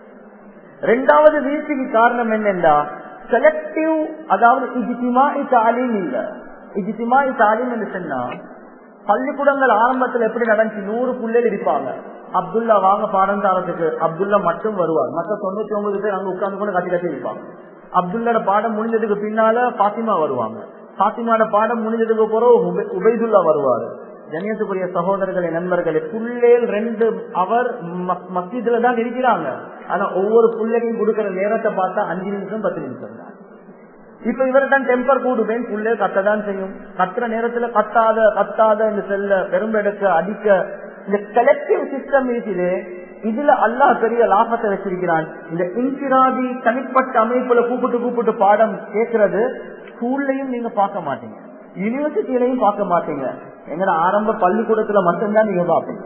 ரெண்டாவது வீழ்ச்சிக்கு காரணம் என்னென்றா செலக்டிவ் அதாவது இஜித்திமா தாலீம் இல்ல இஜித்திமா தாலீம் என்று சொன்னா பள்ளிக்கூடங்கள் ஆரம்பத்தில் எப்படி நடந்துச்சு நூறு புள்ளைகள் இருப்பாங்க அப்துல்லா வாங்க பாடம் தாரத்துக்கு அப்துல்லா மட்டும் வருவார் மற்ற தொண்ணூத்தி ஒன்பது பேர் அங்க உட்கார்ந்து கொண்டு கட்டி கட்டி இருப்பாங்க அப்துல்லோட பாடம் முடிஞ்சதுக்கு பின்னால பாத்திமா வருவாங்க பாத்திமாவோட பாடம் முடிஞ்சதுக்கு பிறகு உபைதுல்லா வருவாரு ஜனியத்துக்குரிய சகோதரர்களே நண்பர்களே புள்ளேல் ரெண்டு அவர் மஸ்ஜித்ல தான் இருக்கிறாங்க ஆனா ஒவ்வொரு புள்ளைக்கும் கொடுக்கிற நேரத்தை பார்த்தா அஞ்சு நிமிஷம் பத்து நிமிஷம் தான் இப்ப இவர் தான் டெம்பர் கூடுவேன் புள்ளே கத்ததான் செய்யும் கத்துற நேரத்துல கத்தாத கத்தாத இந்த செல்ல பெரும்பெடுக்க அடிக்க இந்த கலெக்டிவ் சிஸ்டம் இருக்குது இதுல அல்லாஹ் பெரிய லாபத்தை வச்சிருக்கிறான் இந்த இன்சிராதி தனிப்பட்ட அமைப்புல கூப்பிட்டு கூப்பிட்டு பாடம் கேட்கறது ஸ்கூல்லையும் நீங்க பார்க்க மாட்டீங்க யூனிவர்சிட்டியிலையும் பார்க்க மாட்டீங்க எங்கட ஆரம்ப பள்ளிக்கூடத்துல மட்டும்தான் நீங்க பார்ப்பீங்க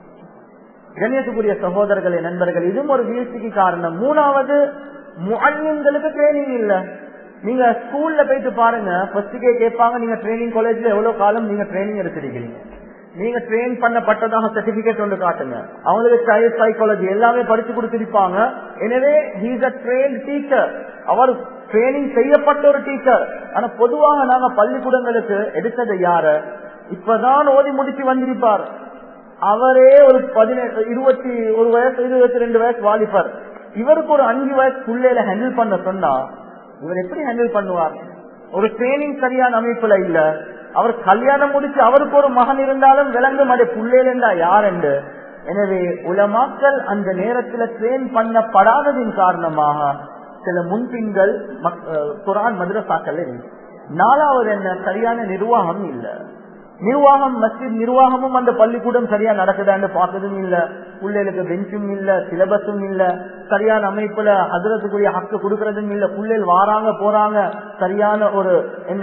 கண்ணியத்துக்குரிய சகோதரர்களே நண்பர்கள் இதுவும் ஒரு வீழ்ச்சிக்கு காரணம் மூணாவது முகங்களுக்கு ட்ரைனிங் இல்ல நீங்க ஸ்கூல்ல போயிட்டு பாருங்க ஃபர்ஸ்டுக்கே கேட்பாங்க நீங்க ட்ரைனிங் காலேஜ்ல எவ்வளவு காலம் நீங்க ட்ரைனிங் எடுத்திருக்கீங்க நீங்க ட்ரெயின் பண்ணப்பட்டதாக சர்டிபிகேட் ஒன்று காட்டுங்க அவங்களுக்கு சைல்ட் சைக்காலஜி எல்லாமே படிச்சு கொடுத்திருப்பாங்க எனவே ஹீஸ் அ ட்ரெயின் டீச்சர் அவர் ட்ரைனிங் செய்யப்பட்ட ஒரு டீச்சர் ஆனா பொதுவாக நாங்க பள்ளிக்கூடங்களுக்கு எடுத்தது யாரு இப்பதான் ஓதி முடிச்சு வந்திருப்பார் அவரே ஒரு பதினெட்டு இருபத்தி ஒரு வயசு இருபத்தி ரெண்டு வயசு வாலிபர் இவருக்கு ஒரு அஞ்சு வயசு பிள்ளையில ஹேண்டில் பண்ண சொன்னா இவர் எப்படி ஹேண்டில் பண்ணுவார் ஒரு ட்ரைனிங் சரியான அமைப்புல இல்ல அவர் கல்யாணம் முடிச்சு அவருக்கு ஒரு மகன் இருந்தாலும் விளங்கும் அடே புள்ளேலண்டா யார் என்று எனவே உலமாக்கள் அந்த நேரத்துல ட்ரெயின் பண்ணப்படாததின் காரணமாக சில முன்பின்கள் குரான் மதுரசாக்கள் நாலாவது என்ன சரியான நிர்வாகம் இல்ல நிர்வாகம் மஸ்ஜித் நிர்வாகமும் அந்த பள்ளிக்கூடம் சரியா நடக்குதான்னு பார்த்ததும் இல்ல பிள்ளைகளுக்கு பெஞ்சும் இல்ல சிலபஸும் இல்ல சரியான அமைப்புல அதிரத்துக்குரிய ஹக்கு கொடுக்கறதும் இல்ல பிள்ளைகள் வாராங்க போறாங்க சரியான ஒரு என்ன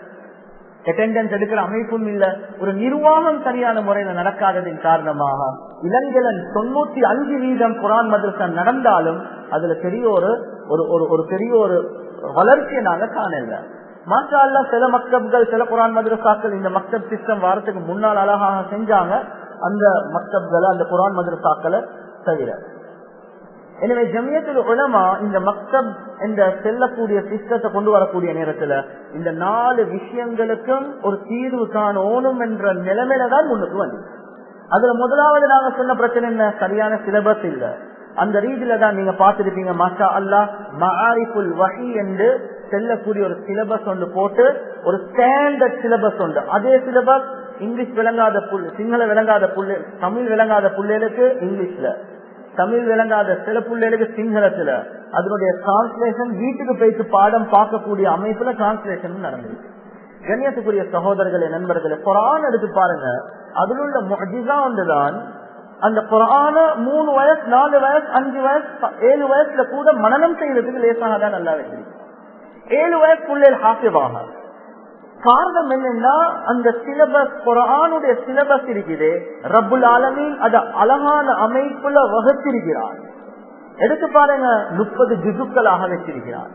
அட்டெண்டன்ஸ் எடுக்கிற அமைப்பும் இல்ல ஒரு நிர்வாகம் சரியான முறையில நடக்காததின் காரணமாக இளங்கலன் தொண்ணூத்தி அஞ்சு வீதம் குரான் மதரசா நடந்தாலும் அதுல பெரிய ஒரு ஒரு பெரிய ஒரு வளர்ச்சியை நாங்க காணல மாஷா அல்லா சில மக்தப்கள் சில குரான் மதரசாக்கள் இந்த மக்தப் சிஸ்டம் வாரத்துக்கு முன்னால் அழகாக செஞ்சாங்க அந்த மக்தப்களை அந்த குரான் மதரசாக்களை தவிர எனவே ஜமியத்தில் உலமா இந்த மக்தப் என்ற செல்லக்கூடிய சிஸ்டத்தை கொண்டு வரக்கூடிய நேரத்துல இந்த நாலு விஷயங்களுக்கும் ஒரு தீர்வு காணணும் என்ற நிலைமையில தான் முன்னுக்கு வந்து அதுல முதலாவது நாங்க சொன்ன பிரச்சனை என்ன சரியான சிலபஸ் இல்ல அந்த ரீதியில தான் நீங்க பார்த்திருப்பீங்க மாஷா அல்லா மஹாரிபுல் வகி என்று செல்லக்கூடிய ஒரு சிலபஸ் ஒன்று போட்டு ஒரு ஸ்டாண்டர்ட் சிலபஸ் உண்டு அதே சிலபஸ் இங்கிலீஷ் விளங்காத புல் சிங்கள விளங்காத புள்ளு தமிழ் விளங்காத புள்ளைகளுக்கு இங்கிலீஷ்ல தமிழ் விளங்காத சில பிள்ளைகளுக்கு சிங்களத்துல அதனுடைய டிரான்ஸ்லேஷன் வீட்டுக்கு போயிட்டு பாடம் பார்க்கக்கூடிய அமைப்புல டிரான்ஸ்லேஷன் நடந்திருக்கு கண்ணியத்துக்குரிய சகோதரர்களே நண்பர்களே குரான் எடுத்து பாருங்க அதில் உள்ள மொஜிசா ஒன்றுதான் அந்த குரான மூணு வயசு நாலு வயசு அஞ்சு வயசு ஏழு வயசுல கூட மனநம் செய்யறதுக்கு லேசாக தான் நல்லா வச்சிருக்கு ஏழு வயசு பிள்ளைகள் ஹாசிவாக காரணம் என்னன்னா அந்த சிலபஸ் குரானுடைய சிலபஸ் இருக்குது ரப்புல் ஆலமீன் அத அழகான அமைப்புல வகுத்திருக்கிறார் எடுத்து பாருங்க முப்பது ஜிசுக்களாக வச்சிருக்கிறார்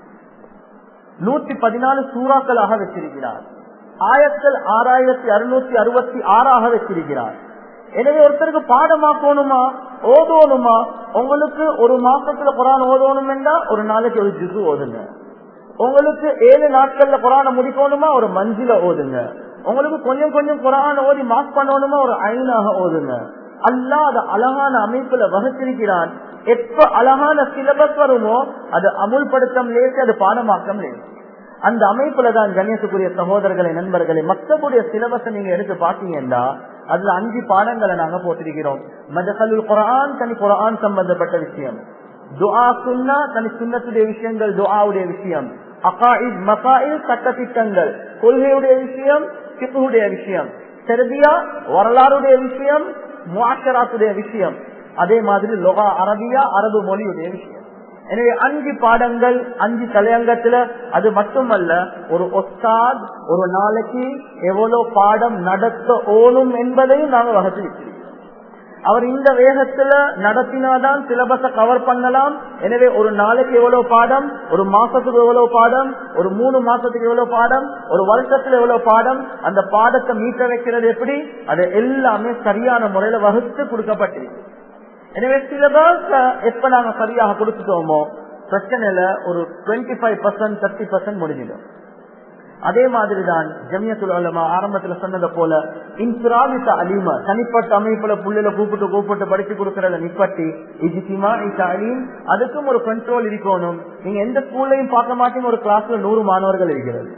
நூத்தி பதினாலு சூறாக்களாக வச்சிருக்கிறார் ஆயிரத்தில் ஆறாயிரத்தி அறுநூத்தி அறுபத்தி ஆறாக வச்சிருக்கிறார் எனவே ஒருத்தருக்கு பாடமாக்கணுமா ஓதோணுமா உங்களுக்கு ஒரு மாசத்துல குரான் ஓதணும் என்றா ஒரு நாளைக்கு ஒரு ஜிசு ஓதுங்க உங்களுக்கு ஏழு நாட்கள்ல குரான முடிக்கணுமா ஒரு மஞ்சில ஓதுங்க உங்களுக்கு கொஞ்சம் கொஞ்சம் குரான் ஓதி மார்க் பண்ணணுமா ஒரு ஐநாக ஓதுங்க அல்லா அது அழகான அமைப்புல வகுத்திருக்கிறான் எப்ப அழகான சிலபஸ் வருமோ அது அமுல்படுத்தம் லேசு அது பாடமாக்கம் லேசு அந்த அமைப்புல தான் கணேசக்குரிய சகோதரர்களை நண்பர்களை மக்களுடைய சிலபஸை நீங்க எடுத்து பாத்தீங்கன்னா அதுல அஞ்சு பாடங்களை நாங்க போட்டிருக்கிறோம் மதகலுல் குரான் தனி குரான் சம்பந்தப்பட்ட விஷயம் துஆ சுன்னா தனி சுண்ணத்துடைய விஷயங்கள் துஆவுடைய விஷயம் அகாயித் மசாயில் சட்ட திட்டங்கள் கொள்கையுடைய விஷயம் சிப்புடைய விஷயம் செர்பியா வரலாறுடைய விஷயம் முவாஷராத்துடைய விஷயம் அதே மாதிரி லொகா அரபியா அரபு மொழியுடைய விஷயம் எனவே அஞ்சு பாடங்கள் அஞ்சு தலையங்கத்துல அது மட்டுமல்ல ஒரு ஒஸ்தாத் ஒரு நாளைக்கு எவ்வளவு பாடம் நடத்த ஓணும் என்பதையும் நாங்க வகுத்து வச்சிருக்கோம் அவர் இந்த வேகத்துல நடத்தினாதான் சிலபஸ கவர் பண்ணலாம் எனவே ஒரு நாளைக்கு எவ்வளவு பாடம் ஒரு மாசத்துக்கு எவ்வளவு பாடம் ஒரு மூணு மாசத்துக்கு எவ்வளவு பாடம் ஒரு வருஷத்துல எவ்வளவு பாடம் அந்த பாடத்தை மீட்ட வைக்கிறது எப்படி அது எல்லாமே சரியான முறையில வகுத்து கொடுக்கப்பட்டிருக்கு எனவே சிலபஸ் எப்ப நாங்க சரியாக கொடுத்துட்டோமோ பிரச்சனையில ஒரு twenty five percent thirty percent முடிஞ்சிடும் அதே மாதிரிதான் ஜமியத்துல் உலமா ஆரம்பத்துல சொன்னதை போல இன்சுராவித்த அலிமா தனிப்பட்ட அமைப்புல புள்ளையில கூப்பிட்டு கூப்பிட்டு படிச்சு கொடுக்கறத நிப்பட்டி இஜிசிமா இந்த அலீம் அதுக்கும் ஒரு கண்ட்ரோல் இருக்கணும் நீங்க எந்த ஸ்கூல்லையும் பார்க்க மாட்டீங்க ஒரு கிளாஸ்ல நூறு மாணவர்கள் இருக்கிறது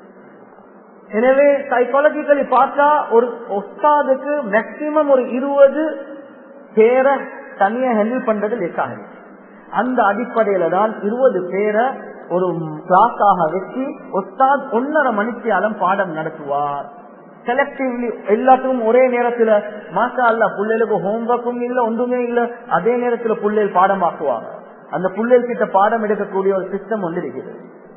எனவே சைக்காலஜிக்கலி பார்த்தா ஒரு ஒஸ்தாதுக்கு மேக்சிமம் ஒரு இருபது பேரை தனியா ஹேண்டில் பண்றது லேசாக அந்த அடிப்படையில தான் இருபது பேரை ஒரு கிளாஸாக வச்சு ஒஸ்தாத் ஒன்னரை மணித்தியாலம் பாடம் நடத்துவார் செலக்டிவ்லி எல்லாத்துக்கும் ஒரே நேரத்துல மாசா அல்ல பிள்ளைகளுக்கு ஹோம்ஒர்க்கும் இல்ல ஒன்றுமே இல்ல அதே நேரத்துல பிள்ளைகள் பாடமாக்குவாங்க அந்த பிள்ளைகள் கிட்ட பாடம் எடுக்கக்கூடிய ஒரு சிஸ்டம் ஒன்று இருக்குது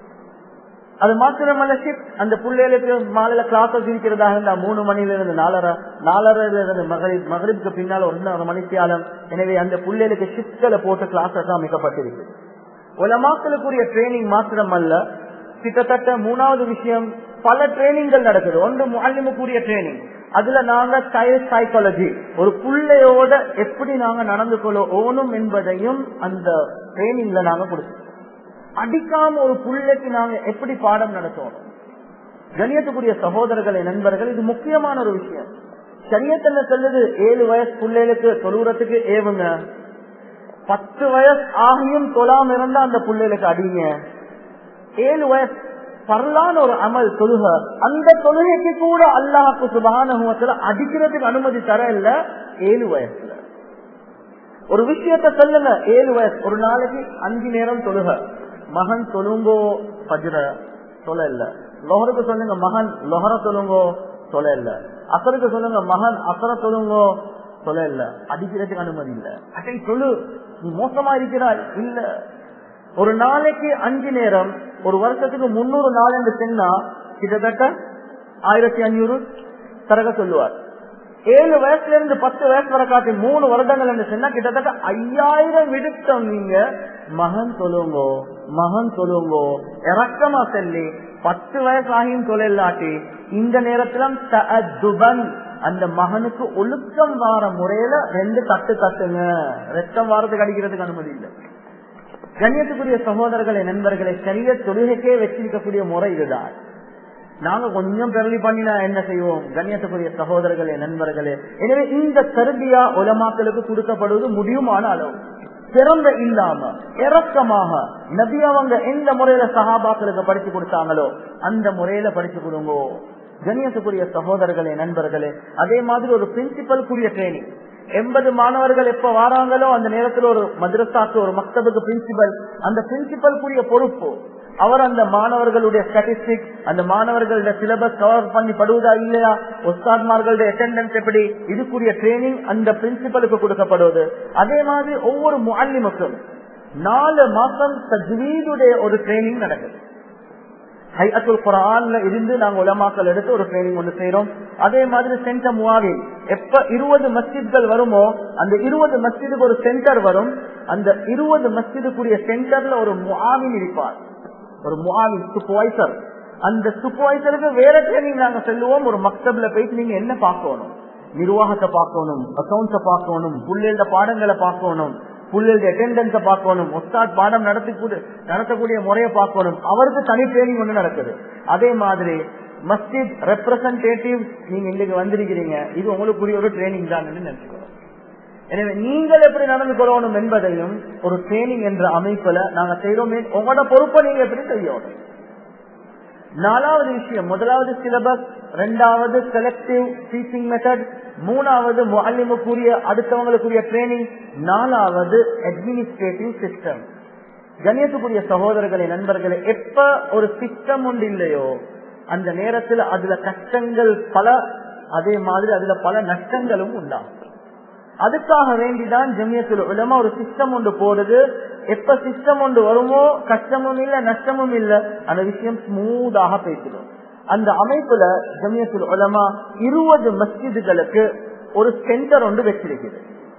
அது மாத்திரமல்ல ஷிப் அந்த பிள்ளைகளுக்கு மாலையில கிளாஸ் இருக்கிறதாக இருந்தா மூணு மணில இருந்து நாலரை நாலரைல இருந்து மகளிர் மகளிருக்கு பின்னால் ஒன்னரை மணித்தியாலம் எனவே அந்த பிள்ளைகளுக்கு ஷிப்களை போட்டு கிளாஸ் தான் அமைக்கப்பட்டிருக்கு உலமாக்களுக்குரிய ட்ரைனிங் மாத்திரம் அல்ல கிட்டத்தட்ட மூணாவது விஷயம் பல ட்ரைனிங்கள் நடக்குது ஒன்று முல்லிமுக்குரிய ட்ரைனிங் அதுல நாங்க சைல்ட் சைக்காலஜி ஒரு பிள்ளையோட எப்படி நாங்க நடந்து கொள்ள ஓணும் என்பதையும் அந்த ட்ரைனிங்ல நாங்க கொடுத்தோம் அடிக்காம ஒரு பிள்ளைக்கு நாங்க எப்படி பாடம் நடத்தணும் கணியத்துக்குரிய சகோதரர்களை நண்பர்கள் இது முக்கியமான ஒரு விஷயம் சரியத்தன்ன சொல்லுது ஏழு வயசு பிள்ளைகளுக்கு தொழுறதுக்கு ஏவுங்க பத்து வயசு ஆகியும் தொழாம இருந்தா அந்த பிள்ளைகளுக்கு அடிங்க ஏழு வயசு பரலான ஒரு அமல் தொழுக அந்த தொழுகைக்கு கூட அல்லாஹுக்கு சுபான அடிக்கிறதுக்கு அனுமதி தர இல்ல ஏழு வயசுல ஒரு விஷயத்த சொல்லுங்க ஏழு வயசு ஒரு நாளைக்கு அஞ்சு நேரம் தொழுக மகன் தொழுங்கோ பஜ்ர தொலை இல்ல லொஹருக்கு சொல்லுங்க மகன் லொஹர தொழுங்கோ தொலை இல்ல அசருக்கு சொல்லுங்க மகன் அசர தொழுங்கோ தொலை இல்ல அடிக்கிறதுக்கு அனுமதி இல்ல அட்டை தொழு நீ மோசமா இருக்கிறாய் இல்ல ஒரு நாளைக்கு அஞ்சு நேரம் ஒரு வருஷத்துக்கு முன்னூறு நாள் என்று சொன்னா கிட்டத்தட்ட ஆயிரத்தி அஞ்சூறு தரக சொல்லுவார் ஏழு வயசுல இருந்து பத்து வயசு வரை காட்டி மூணு வருடங்கள் என்று சொன்னா கிட்டத்தட்ட ஐயாயிரம் விடுத்தம் நீங்க மகன் சொல்லுங்கோ மகன் சொல்லுங்கோ இறக்கமா சொல்லி பத்து வயசு ஆகியும் தொழிலாட்டி இந்த நேரத்துல அந்த மகனுக்கு ஒழுக்கம் வார முறையில ரெண்டு தட்டு தட்டுங்க ரத்தம் வாரத்துக்கு அடிக்கிறதுக்கு அனுமதி இல்லை கண்ணியத்துக்குரிய சகோதரர்களை நண்பர்களை சரிய தொழுகைக்கே வச்சிருக்கக்கூடிய முறை இதுதான் நாங்க கொஞ்சம் பெரளி பண்ணினா என்ன செய்வோம் கண்ணியத்துக்குரிய சகோதரர்களே நண்பர்களே எனவே இந்த கருதியா உலமாக்களுக்கு கொடுக்கப்படுவது முடியுமான அளவு சிறந்த இல்லாம இறக்கமாக நபி அவங்க எந்த முறையில சகாபாக்களுக்கு படிச்சு கொடுத்தாங்களோ அந்த முறையில படிச்சு கொடுங்கோ கண்ணியத்துக்குரிய சகோதரர்களே நண்பர்களே அதே மாதிரி ஒரு பிரின்சிபலுக்குரிய ட்ரைனிங் எண்பது மாணவர்கள் எப்ப வராங்களோ அந்த நேரத்தில் ஒரு மദ്രസാக்கு ஒரு மக்தபுக்கு பிரின்சிபல் அந்த பிரின்சிபலுக்குரிய பொறுப்பு அவர் அந்த மாணவர்களுடைய ஸ்டாட்டிஸ்டிக் அந்த மாணவர்களுடைய சிலபஸ் கவர் பண்ணி படுவதா இல்லையா உஸ்தாத்மார்களுடைய அட்டெண்டன்ஸ் எப்படி இதுக்குரிய ட்ரைனிங் அந்த பிரின்சிபலுக்கு கொடுக்கப்படுவது அதே மாதிரி ஒவ்வொரு முல்லிமுக்கும் நாலு மாசம் தஜ்வீதுடைய ஒரு ட்ரைனிங் நடக்குது ஹைஅத்துல் குரான்ல இருந்து நாங்க உலமாக்கள் எடுத்து ஒரு ட்ரைனிங் ஒன்று செய்யறோம் அதே மாதிரி சென்டர் முவாவி எப்ப இருபது மஸ்ஜித்கள் வருமோ அந்த இருபது மஸ்ஜிதுக்கு ஒரு சென்டர் வரும் அந்த இருபது மஸ்ஜிதுக்குரிய சென்டர்ல ஒரு முஆவின் இருப்பார் ஒரு முஆவின் சூப்பர்வைசர் அந்த சூப்பர்வைசருக்கு வேற ட்ரைனிங் நாங்க சொல்லுவோம் ஒரு மக்தப்ல போயிட்டு நீங்க என்ன பார்க்கணும் நிர்வாகத்தை பார்க்கணும் அக்கௌண்ட்ஸ பார்க்கணும் புள்ளேட பாடங்களை பார்க்கணும் புள்ளேட அட்டெண்டன்ஸ பார்க்கணும் ஒஸ்தாத் பாடம் நடத்தக்கூடிய நடத்தக்கூடிய முறையை பார்க்கணும் அவருக்கு தனி ட்ரைனிங் ஒண்ணு நடக்குது அதே மாதிரி மஸ்ஜித் ரெப்ரசன்டேட்டிவ் நீங்க இன்றைக்கு வந்திருக்கிறீங்க இது உங்களுக்குரிய ஒரு ட்ரைனிங் தான் நினைச்சுக்கணும் எனவே நீங்கள் எப்படி நடந்து கொள்ளணும் என்பதையும் ஒரு ட்ரைனிங் என்ற அமைப்புல நாங்க செய்யறோமே உங்களோட பொறுப்பை நீங்க எப்படி செய்யணும் நாலாவது விஷயம் முதலாவது சிலபஸ் ரெண்டாவது செலக்டிவ் டீச்சிங் மெத்தட் மூணாவது முல்லிமுக்குரிய அடுத்தவங்களுக்குரிய ட்ரைனிங் நாலாவது அட்மினிஸ்ட்ரேட்டிவ் சிஸ்டம் கணியத்துக்குரிய சகோதரர்களை நண்பர்களே எப்ப ஒரு சிஸ்டம் ஒன்று இல்லையோ அந்த நேரத்தில் அதுல கஷ்டங்கள் பல அதே மாதிரி அதுல பல நஷ்டங்களும் உண்டாகும் அதுக்காக வேண்டிதான் ஜமியத்தில் உலமா ஒரு சிஸ்டம் ஒன்று போடுது எப்ப சிஸ்டம் ஒன்று வருமோ கஷ்டமும் இல்ல நஷ்டமும் இல்ல அந்த விஷயம் ஸ்மூதாக பேசிடும் அந்த அமைப்புல ஜமியத்தில் உலமா இருபது மஸ்ஜிதுகளுக்கு ஒரு சென்டர் ஒன்று வச்சிருக்கிறது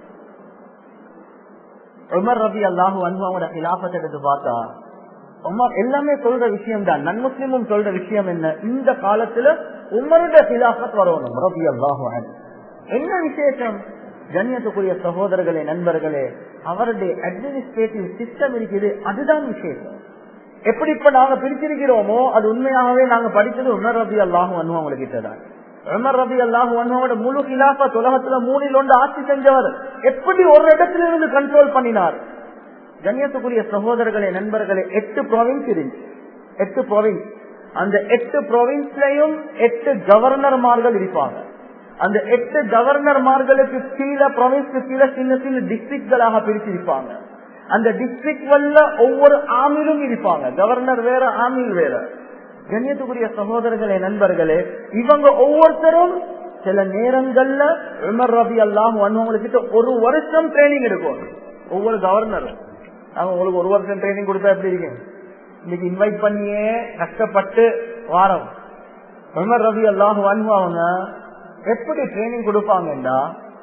உமர் ரபி அல்லாஹு அன்பாவோட கிலாபத்தை எடுத்து பார்த்தா உமர் எல்லாமே சொல்ற விஷயம் தான் நன் முஸ்லிமும் சொல்ற விஷயம் என்ன இந்த காலத்துல உமருடைய கிலாபத் வரணும் ரபி அல்லாஹு என்ன விசேஷம் கண்ணியத்துக்குரிய சகோதரர்களே நண்பர்களே அவருடைய அட்மினிஸ்ட்ரேட்டிவ் சிஸ்டம் இருக்குது அதுதான் விசேஷம் எப்படி இப்ப நாங்க பிரிச்சிருக்கிறோமோ அது உண்மையாகவே நாங்க படிச்சது உமர் ரபி அல்லாஹும் அனுபவம் கிட்டதான் உமர் ரபி அல்லாஹு அனுவோட முழு கிலாபா உலகத்துல மூணில் ஒன்று ஆட்சி செஞ்சவர் எப்படி ஒரு இடத்துல இருந்து கண்ட்ரோல் பண்ணினார் கண்ணியத்துக்குரிய சகோதரர்களே நண்பர்களே எட்டு ப்ராவின்ஸ் இருந்துச்சு எட்டு ப்ராவின்ஸ் அந்த எட்டு ப்ராவின்ஸ்லயும் எட்டு கவர்னர்மார்கள் இருப்பாங்க அந்த எட்டு கவர்னர்மார்களுக்கு கீழே ப்ரொவின்ஸ்க்கு கீழே சின்ன சின்ன டிஸ்ட்ரிக்ட்களாக பிரிச்சிருப்பாங்க அந்த டிஸ்ட்ரிக்ட் வல்ல ஒவ்வொரு ஆமிலும் இருப்பாங்க கவர்னர் வேற ஆமில் வேற கண்ணியத்துக்குரிய சகோதரர்களே நண்பர்களே இவங்க ஒவ்வொருத்தரும் சில நேரங்கள்ல உமர் ரபி அல்லாம் வந்தவங்களுக்கு ஒரு வருஷம் ட்ரைனிங் எடுக்கும் ஒவ்வொரு கவர்னரும் அவங்க உங்களுக்கு ஒரு வருஷம் ட்ரைனிங் கொடுத்தா எப்படி இருக்கு இன்னைக்கு இன்வைட் பண்ணியே கஷ்டப்பட்டு வாரம் உமர் ரபி அல்லாஹ் அவங்க எப்படி ட்ரைனிங் கொடுப்பாங்கடா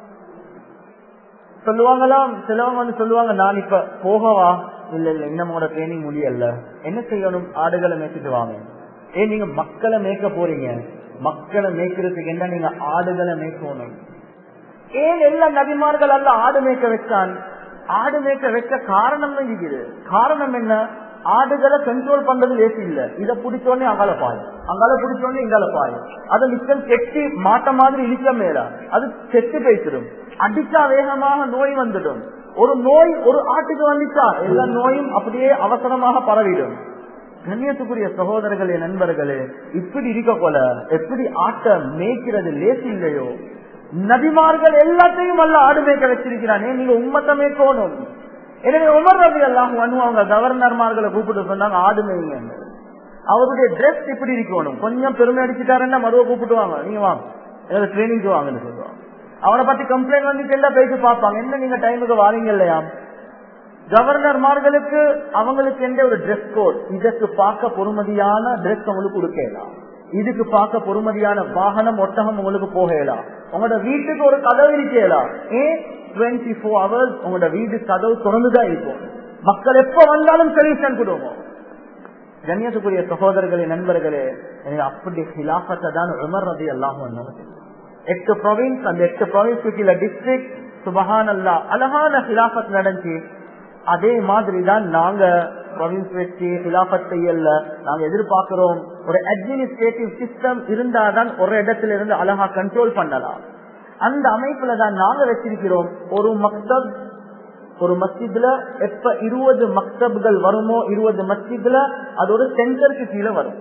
சொல்லுவாங்களாம் சிலவங்க வந்து சொல்லுவாங்க நான் இப்ப போகவா இல்ல இல்ல இன்னமோட ட்ரைனிங் முடியல என்ன செய்யணும் ஆடுகளை மேய்ச்சிட்டு வாங்க ஏன் நீங்க மக்களை மேய்க்க போறீங்க மக்களை மேய்க்கிறதுக்கு என்ன நீங்க ஆடுகளை மேய்க்கணும் ஏன் எல்லா நபிமார்கள் அல்ல ஆடு மேய்க்க வச்சான் ஆடு மேய்க்க வைக்க காரணம் இருக்குது காரணம் என்ன ஆடுகளை கண்ட்ரோல் பண்றது லேசி இல்ல இத பிடிச்சோடனே அங்கால பாயும் அங்கால பிடிச்சோடனே இங்கால பாயும் அதை நிச்சயம் கெட்டி மாட்ட மாதிரி இழிக்க மேல அது செத்து பேசிடும் அடிச்சா வேகமாக நோய் வந்துடும் ஒரு நோய் ஒரு ஆட்டுக்கு வந்துச்சா எல்லா நோயும் அப்படியே அவசரமாக பரவிடும் கண்ணியத்துக்குரிய சகோதரர்களே நண்பர்களே இப்படி இருக்க போல எப்படி ஆட்ட மேய்க்கிறது லேசி இல்லையோ நபிமார்கள் எல்லாத்தையும் அல்ல ஆடு மேய்க்க வச்சிருக்கிறானே நீங்க உம்மத்தை மேய்க்கணும் எனவே உமர் ரவி எல்லாம் அவங்க கவர்னர்மார்களை கூப்பிட்டு சொன்னாங்க ஆடு மேய்ங்க அவருடைய டிரெஸ் இப்படி இருக்கணும் கொஞ்சம் பெருமை அடிச்சுட்டாருன்னா மறுவ கூப்பிட்டுவாங்க நீங்க வாங்க ஏதாவது ட்ரைனிங்க்கு வாங்கன்னு சொல்லுவாங்க அவனை பத்தி கம்ப்ளைண்ட் வந்துட்டு எல்லாம் பேசி பார்ப்பாங்க என்ன நீங்க டைமுக்கு வாரீங்க இல்லையா கவர்னர்மார்களுக்கு அவங்களுக்கு எந்த ஒரு ட்ரெஸ் கோட் இதற்கு பார்க்க பொறுமதியான ட்ரெஸ் அவங்களுக்கு கொடுக்கலாம் இதுக்கு பார்க்க பொறுமதியான வாகனம் ஒட்டகம் உங்களுக்கு போகலாம் உங்களோட வீட்டுக்கு ஒரு கதவு இருக்கலாம் ஏன் டுவெண்ட்டி ஃபோர் ஹவர்ஸ் உங்களோட வீடு கதவு திறந்துதான் இருக்கும் மக்கள் எப்ப வந்தாலும் சொல்யூஷன் கொடுவோம் கண்ணியத்துக்குரிய சகோதரர்களே நண்பர்களே அப்படி ஹிலாபத்தை தான் உமர் ரதி எல்லாம் எட்டு ப்ரொவின்ஸ் அந்த எட்டு ப்ரொவின்ஸ் கீழே டிஸ்ட்ரிக்ட் சுபஹான் அல்லா அழகான ஹிலாபத் நடந்துச்சு அதே மாதிரி தான் நாங்க ப்ரொவின்ஸ் வச்சு ஹிலாபத் செய்யல நாங்க எதிர்பார்க்கிறோம் ஒரு அட்மினிஸ்ட்ரேட்டிவ் சிஸ்டம் இருந்தாதான் ஒரு இடத்துல இருந்து அழகா கண்ட்ரோல் பண்ணலாம் அந்த அமைப்புல தான் நாங்க வச்சிருக்கிறோம் ஒரு மக்தப் ஒரு மஸ்ஜித்ல எப்ப இருபது மக்தப்கள் வருமோ இருபது மஸ்ஜித்ல அது ஒரு சென்டருக்கு கீழே வரும்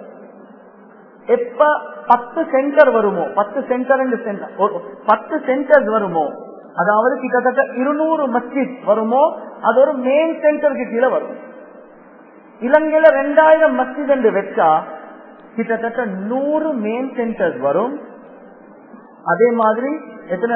எப்ப பத்து சென்டர் வருமோ பத்து சென்டர் பத்து சென்டர் வருமோ அதாவது கிட்டத்தட்ட இருநூறு மஸ்ஜித் வருமோ அது ஒரு மெயின் சென்டருக்கு கீழே வரும் இலங்கையில ரெண்டாயிரம் மஸ்ஜித் என்று வச்சா கிட்டத்தட்ட நூறு மெயின் சென்டர் வரும் அதே மாதிரி எத்தனை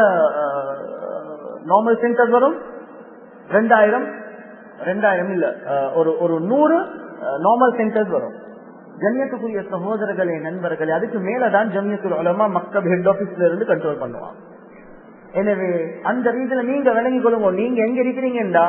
நார்மல் சென்டர் வரும் ரெண்டாயிரம் ரெண்டாயிரம் இல்ல ஒரு ஒரு நூறு நார்மல் சென்டர்ஸ் வரும் ஜன்யத்துக்குரிய சகோதரர்களே நண்பர்களே அதுக்கு மேலதான் ஜன்யத்துல் உலமா மக்கள் ஹெட் ஆபீஸ்ல இருந்து கண்ட்ரோல் பண்ணுவாங்க எனவே அந்த ரீதியில நீங்க விளங்கி கொள்ளுங்க நீங்க எங்க இருக்கிறீங்கடா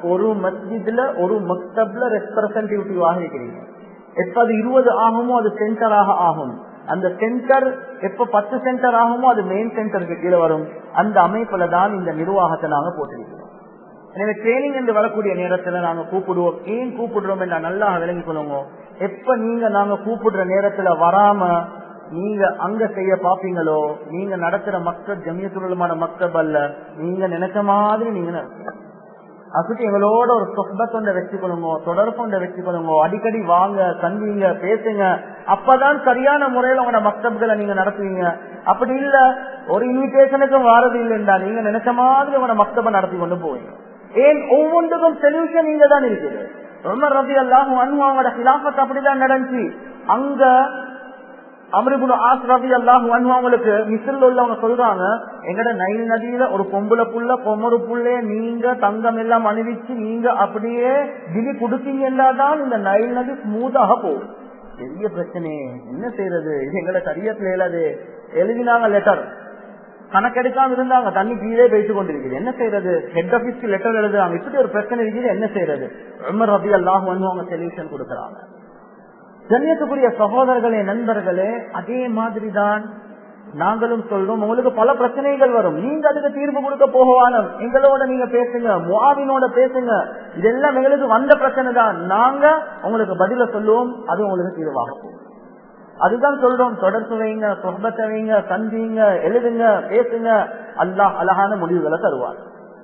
ஒரு மஸ்ஜித்ல ஒரு மக்தப்ல ரெப்ரசன்டேட்டிவாக இருக்கிறீங்க எப்ப அது இருபது ஆகுமோ அது சென்டராக ஆகும் அந்த சென்டர் எப்ப பத்து சென்டர் ஆகுமோ அது மெயின் சென்டருக்கு கீழே வரும் அந்த அமைப்புல தான் இந்த நிர்வாகத்தை நாங்க போட்டிருக்கிறோம் எனவே ட்ரைனிங் என்று வரக்கூடிய நேரத்துல நாங்க கூப்பிடுவோம் ஏன் கூப்பிடுறோம் என்று நல்லா விளங்கி கொள்ளுங்க எப்ப நீங்க நாங்க கூப்பிடுற நேரத்துல வராம நீங்க அங்க செய்ய பாப்பீங்களோ நீங்க நடத்துற மக்கள் ஜமியத்துலமான மக்கள் அல்ல நீங்க நினைச்ச மாதிரி நீங்க நடத்துங்க அதுக்கு எங்களோட ஒரு சொஹபத் கொண்ட வச்சுக்கணுங்க தொடர்பு கொண்ட வச்சுக்கணுங்க அடிக்கடி வாங்க சந்திங்க பேசுங்க அப்பதான் சரியான முறையில உங்களோட மக்தப்களை நீங்க நடத்துவீங்க அப்படி இல்ல ஒரு இன்விடேஷனுக்கும் வாரது இல்லைண்டா நீங்க நினைச்ச மாதிரி உங்களோட மக்தபை நடத்தி கொண்டு போவீங்க ஏன் ஒவ்வொன்றுக்கும் சொல்யூஷன் இங்க தான் இருக்குது ரொம்ப ரவி அல்லாஹும் அவங்களோட கிலாபத் அப்படிதான் நடந்துச்சு அங்க அமருகுணு ஆஸ் ரவி அல்லாஹ் அவங்களுக்கு மிசில் உள்ளவங்க சொல்றாங்க எங்கட நைல் நதியில ஒரு பொம்புல புள்ள பொமரு புள்ளைய நீங்க தங்கம் எல்லாம் அணிவிச்சு நீங்க அப்படியே திலி குடுத்தீங்கன்னா தான் இந்த நைல் நதி ஸ்மூத்தாக போகும் பெரிய பிரச்சனை என்ன செய்யறது இது எங்களை சரியத்துல இயலாது எழுதினாங்க லெட்டர் கணக்கெடுக்காம இருந்தாங்க தண்ணி கீழே பேசிக் கொண்டிருக்குது என்ன செய்யறது ஹெட் ஆபீஸ்க்கு லெட்டர் எழுதுறாங்க இப்படி ஒரு பிரச்சனை இருக்குது என்ன செய்யறது ரொம்ப ரவி அல்லாஹ் வந்து அவங்க சொல்யூஷன் கொடுக்கறாங்க கண்ணியத்துக்குரிய சகோதரர்களே நண்பர்களே அதே மாதிரி தான் நாங்களும் சொல்றோம் உங்களுக்கு பல பிரச்சனைகள் வரும் நீங்க அதுக்கு தீர்வு கொடுக்க போகவானம் எங்களோட நீங்க பேசுங்க முவாவினோட பேசுங்க இதெல்லாம் எங்களுக்கு வந்த பிரச்சனை தான் நாங்க உங்களுக்கு பதில சொல்லுவோம் அது உங்களுக்கு தீர்வாக போகும் அதுதான் சொல்றோம் தொடர்பு வைங்க சொர்பத்தை வைங்க சந்திங்க எழுதுங்க பேசுங்க அல்லாஹ் அழகான முடிவுகளை தருவார்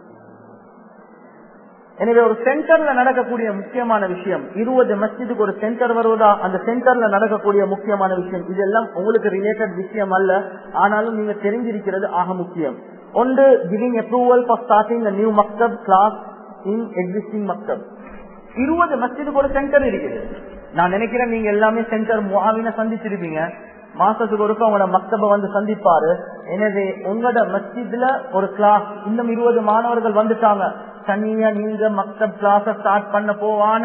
எனவே ஒரு சென்டர்ல நடக்கக்கூடிய முக்கியமான விஷயம் இருபது மஸ்ஜிதுக்கு ஒரு சென்டர் வருவதா அந்த சென்டர்ல நடக்கக்கூடிய முக்கியமான விஷயம் இதெல்லாம் உங்களுக்கு ரிலேட்டட் விஷயம் அல்ல ஆனாலும் நீங்க தெரிஞ்சிருக்கிறது ஆக முக்கியம் ஒன்று giving approval for starting new மக்தப் கிளாஸ் இன் எக்ஸிஸ்டிங் மக்தப் இருபது மஸ்ஜிதுக்கு ஒரு சென்டர் இருக்குது நான் நினைக்கிறேன் நீங்க எல்லாமே சென்டர் முகாவின சந்திச்சிருப்பீங்க மாசத்துக்கு ஒருக்க உங்களோட மக்தப வந்து சந்திப்பாரு எனவே உங்களோட மஸ்ஜித்ல ஒரு கிளாஸ் இன்னும் இருபது மாணவர்கள் வந்துட்டாங்க தனியா நீங்க மக்தப் கிளாஸ் ஸ்டார்ட் பண்ண போவான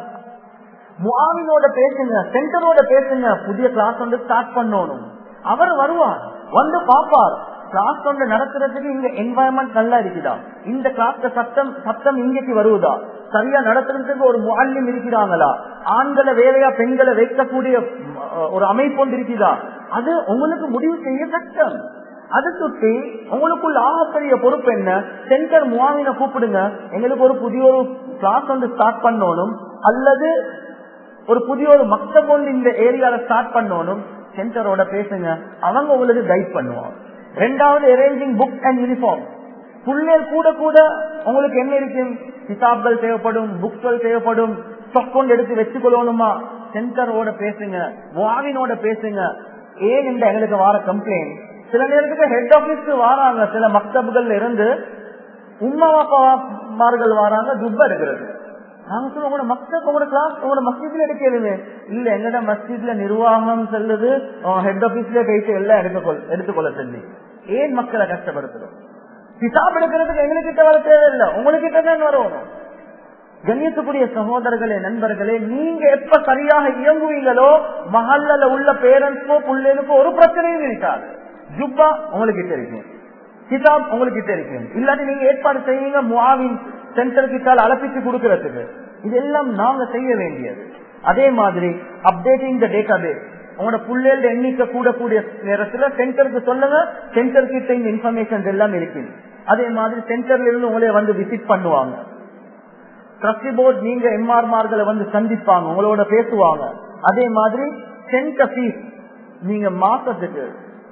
முகாமினோட பேசுங்க சென்டரோட பேசுங்க புதிய கிளாஸ் வந்து ஸ்டார்ட் பண்ணணும் அவர் வருவார் வந்து பாப்பார் கிளாஸ் ஒன்று நடத்துறதுக்கு இங்க என்வாயன்மெண்ட் நல்லா இருக்குதா இந்த கிளாஸ்ல சத்தம் சத்தம் இங்கேக்கு வருவதா சரியா நடத்துறதுக்கு ஒரு முல்லிம் இருக்கிறாங்களா ஆண்களை வேலையா பெண்களை வைக்கக்கூடிய ஒரு அமைப்பு ஒன்று இருக்குதா அது உங்களுக்கு முடிவு செய்ய கஷ்டம் அது சுட்டி உங்களுக்குள்ள ஆகப்பெரிய பொறுப்பு என்ன சென்டர் முவாமின கூப்பிடுங்க எங்களுக்கு ஒரு புதிய ஒரு கிளாஸ் வந்து ஸ்டார்ட் பண்ணணும் அல்லது ஒரு புதிய ஒரு மக்தம் ஒன்று இந்த ஏரியால ஸ்டார்ட் பண்ணணும் சென்டரோட பேசுங்க அவங்க உங்களுக்கு கைட் பண்ணுவாங்க ரெண்டாவது அரேஞ்சிங் புக் அண்ட் யூனிஃபார்ம் புள்ளேல் கூட கூட உங்களுக்கு என்ன இருக்கும் கிதாப்கள் தேவைப்படும் புக்கள் தேவைப்படும் ஸ்டாக் கொண்டு எடுத்து வச்சுக்கொள்ளணுமா சென்டரோட பேசுங்க முவாவினோட பேசுங்க ஏன் இந்த எங்களுக்கு வார கம்ப்ளைண்ட் சில நேரத்துக்கு ஹெட் ஆபீஸ்க்கு வராங்க சில மக்தபுகள்ல இருந்து உம்மா அப்பாமார்கள் வராங்க துப்பா எடுக்கிறது நாங்க சொல்லுவோம் உங்களோட மக்தப் உங்களோட கிளாஸ் உங்களோட மஸ்ஜித்ல எடுக்கலுமே இல்ல எங்கட மஸ்ஜித்ல நிர்வாகம் செல்லுது ஹெட் ஆபீஸ்ல போயிட்டு எல்லாம் எடுத்துக்கொள் எடுத்துக்கொள்ள சொல்லி ஏன் மக்களை கஷ்டப்படுத்துறோம் கிதாப் எடுக்கிறதுக்கு எங்களுக்கு வர தேவையில்லை உங்களுக்கு தான் வரணும் கண்ணியத்துக்குரிய சகோதரர்களே நண்பர்களே நீங்க எப்ப சரியாக இயங்குவீங்களோ மஹல்ல உள்ள பேரண்ட்ஸோ பிள்ளைகளுக்கோ ஒரு பிரச்சனையும் இருக்காது ஜுப்பா உங்களுக்கு தெரியும் கிதாப் உங்களுக்கு தெரியும் இல்லாட்டி நீங்க ஏற்பாடு செய்வீங்க முவாவின் சென்டர் கிட்டால் அலப்பிச்சு கொடுக்கறதுக்கு இதெல்லாம் நாங்க செய்ய வேண்டியது அதே மாதிரி அப்டேட்டிங் த டேட்டா பேஸ் உங்களோட புள்ளையோட எண்ணிக்கை கூடக்கூடிய நேரத்துல சென்டருக்கு சொல்லுங்க சென்டர் கிட்ட இந்த இன்ஃபர்மேஷன் எல்லாம் இருக்கு அதே மாதிரி சென்டர்ல இருந்து உங்களே வந்து விசிட் பண்ணுவாங்க ட்ரஸ்டி போர்ட் நீங்க எம்ஆர்மார்களை வந்து சந்திப்பாங்க உங்களோட பேசுவாங்க அதே மாதிரி சென்டர் ஃபீஸ் நீங்க மாசத்துக்கு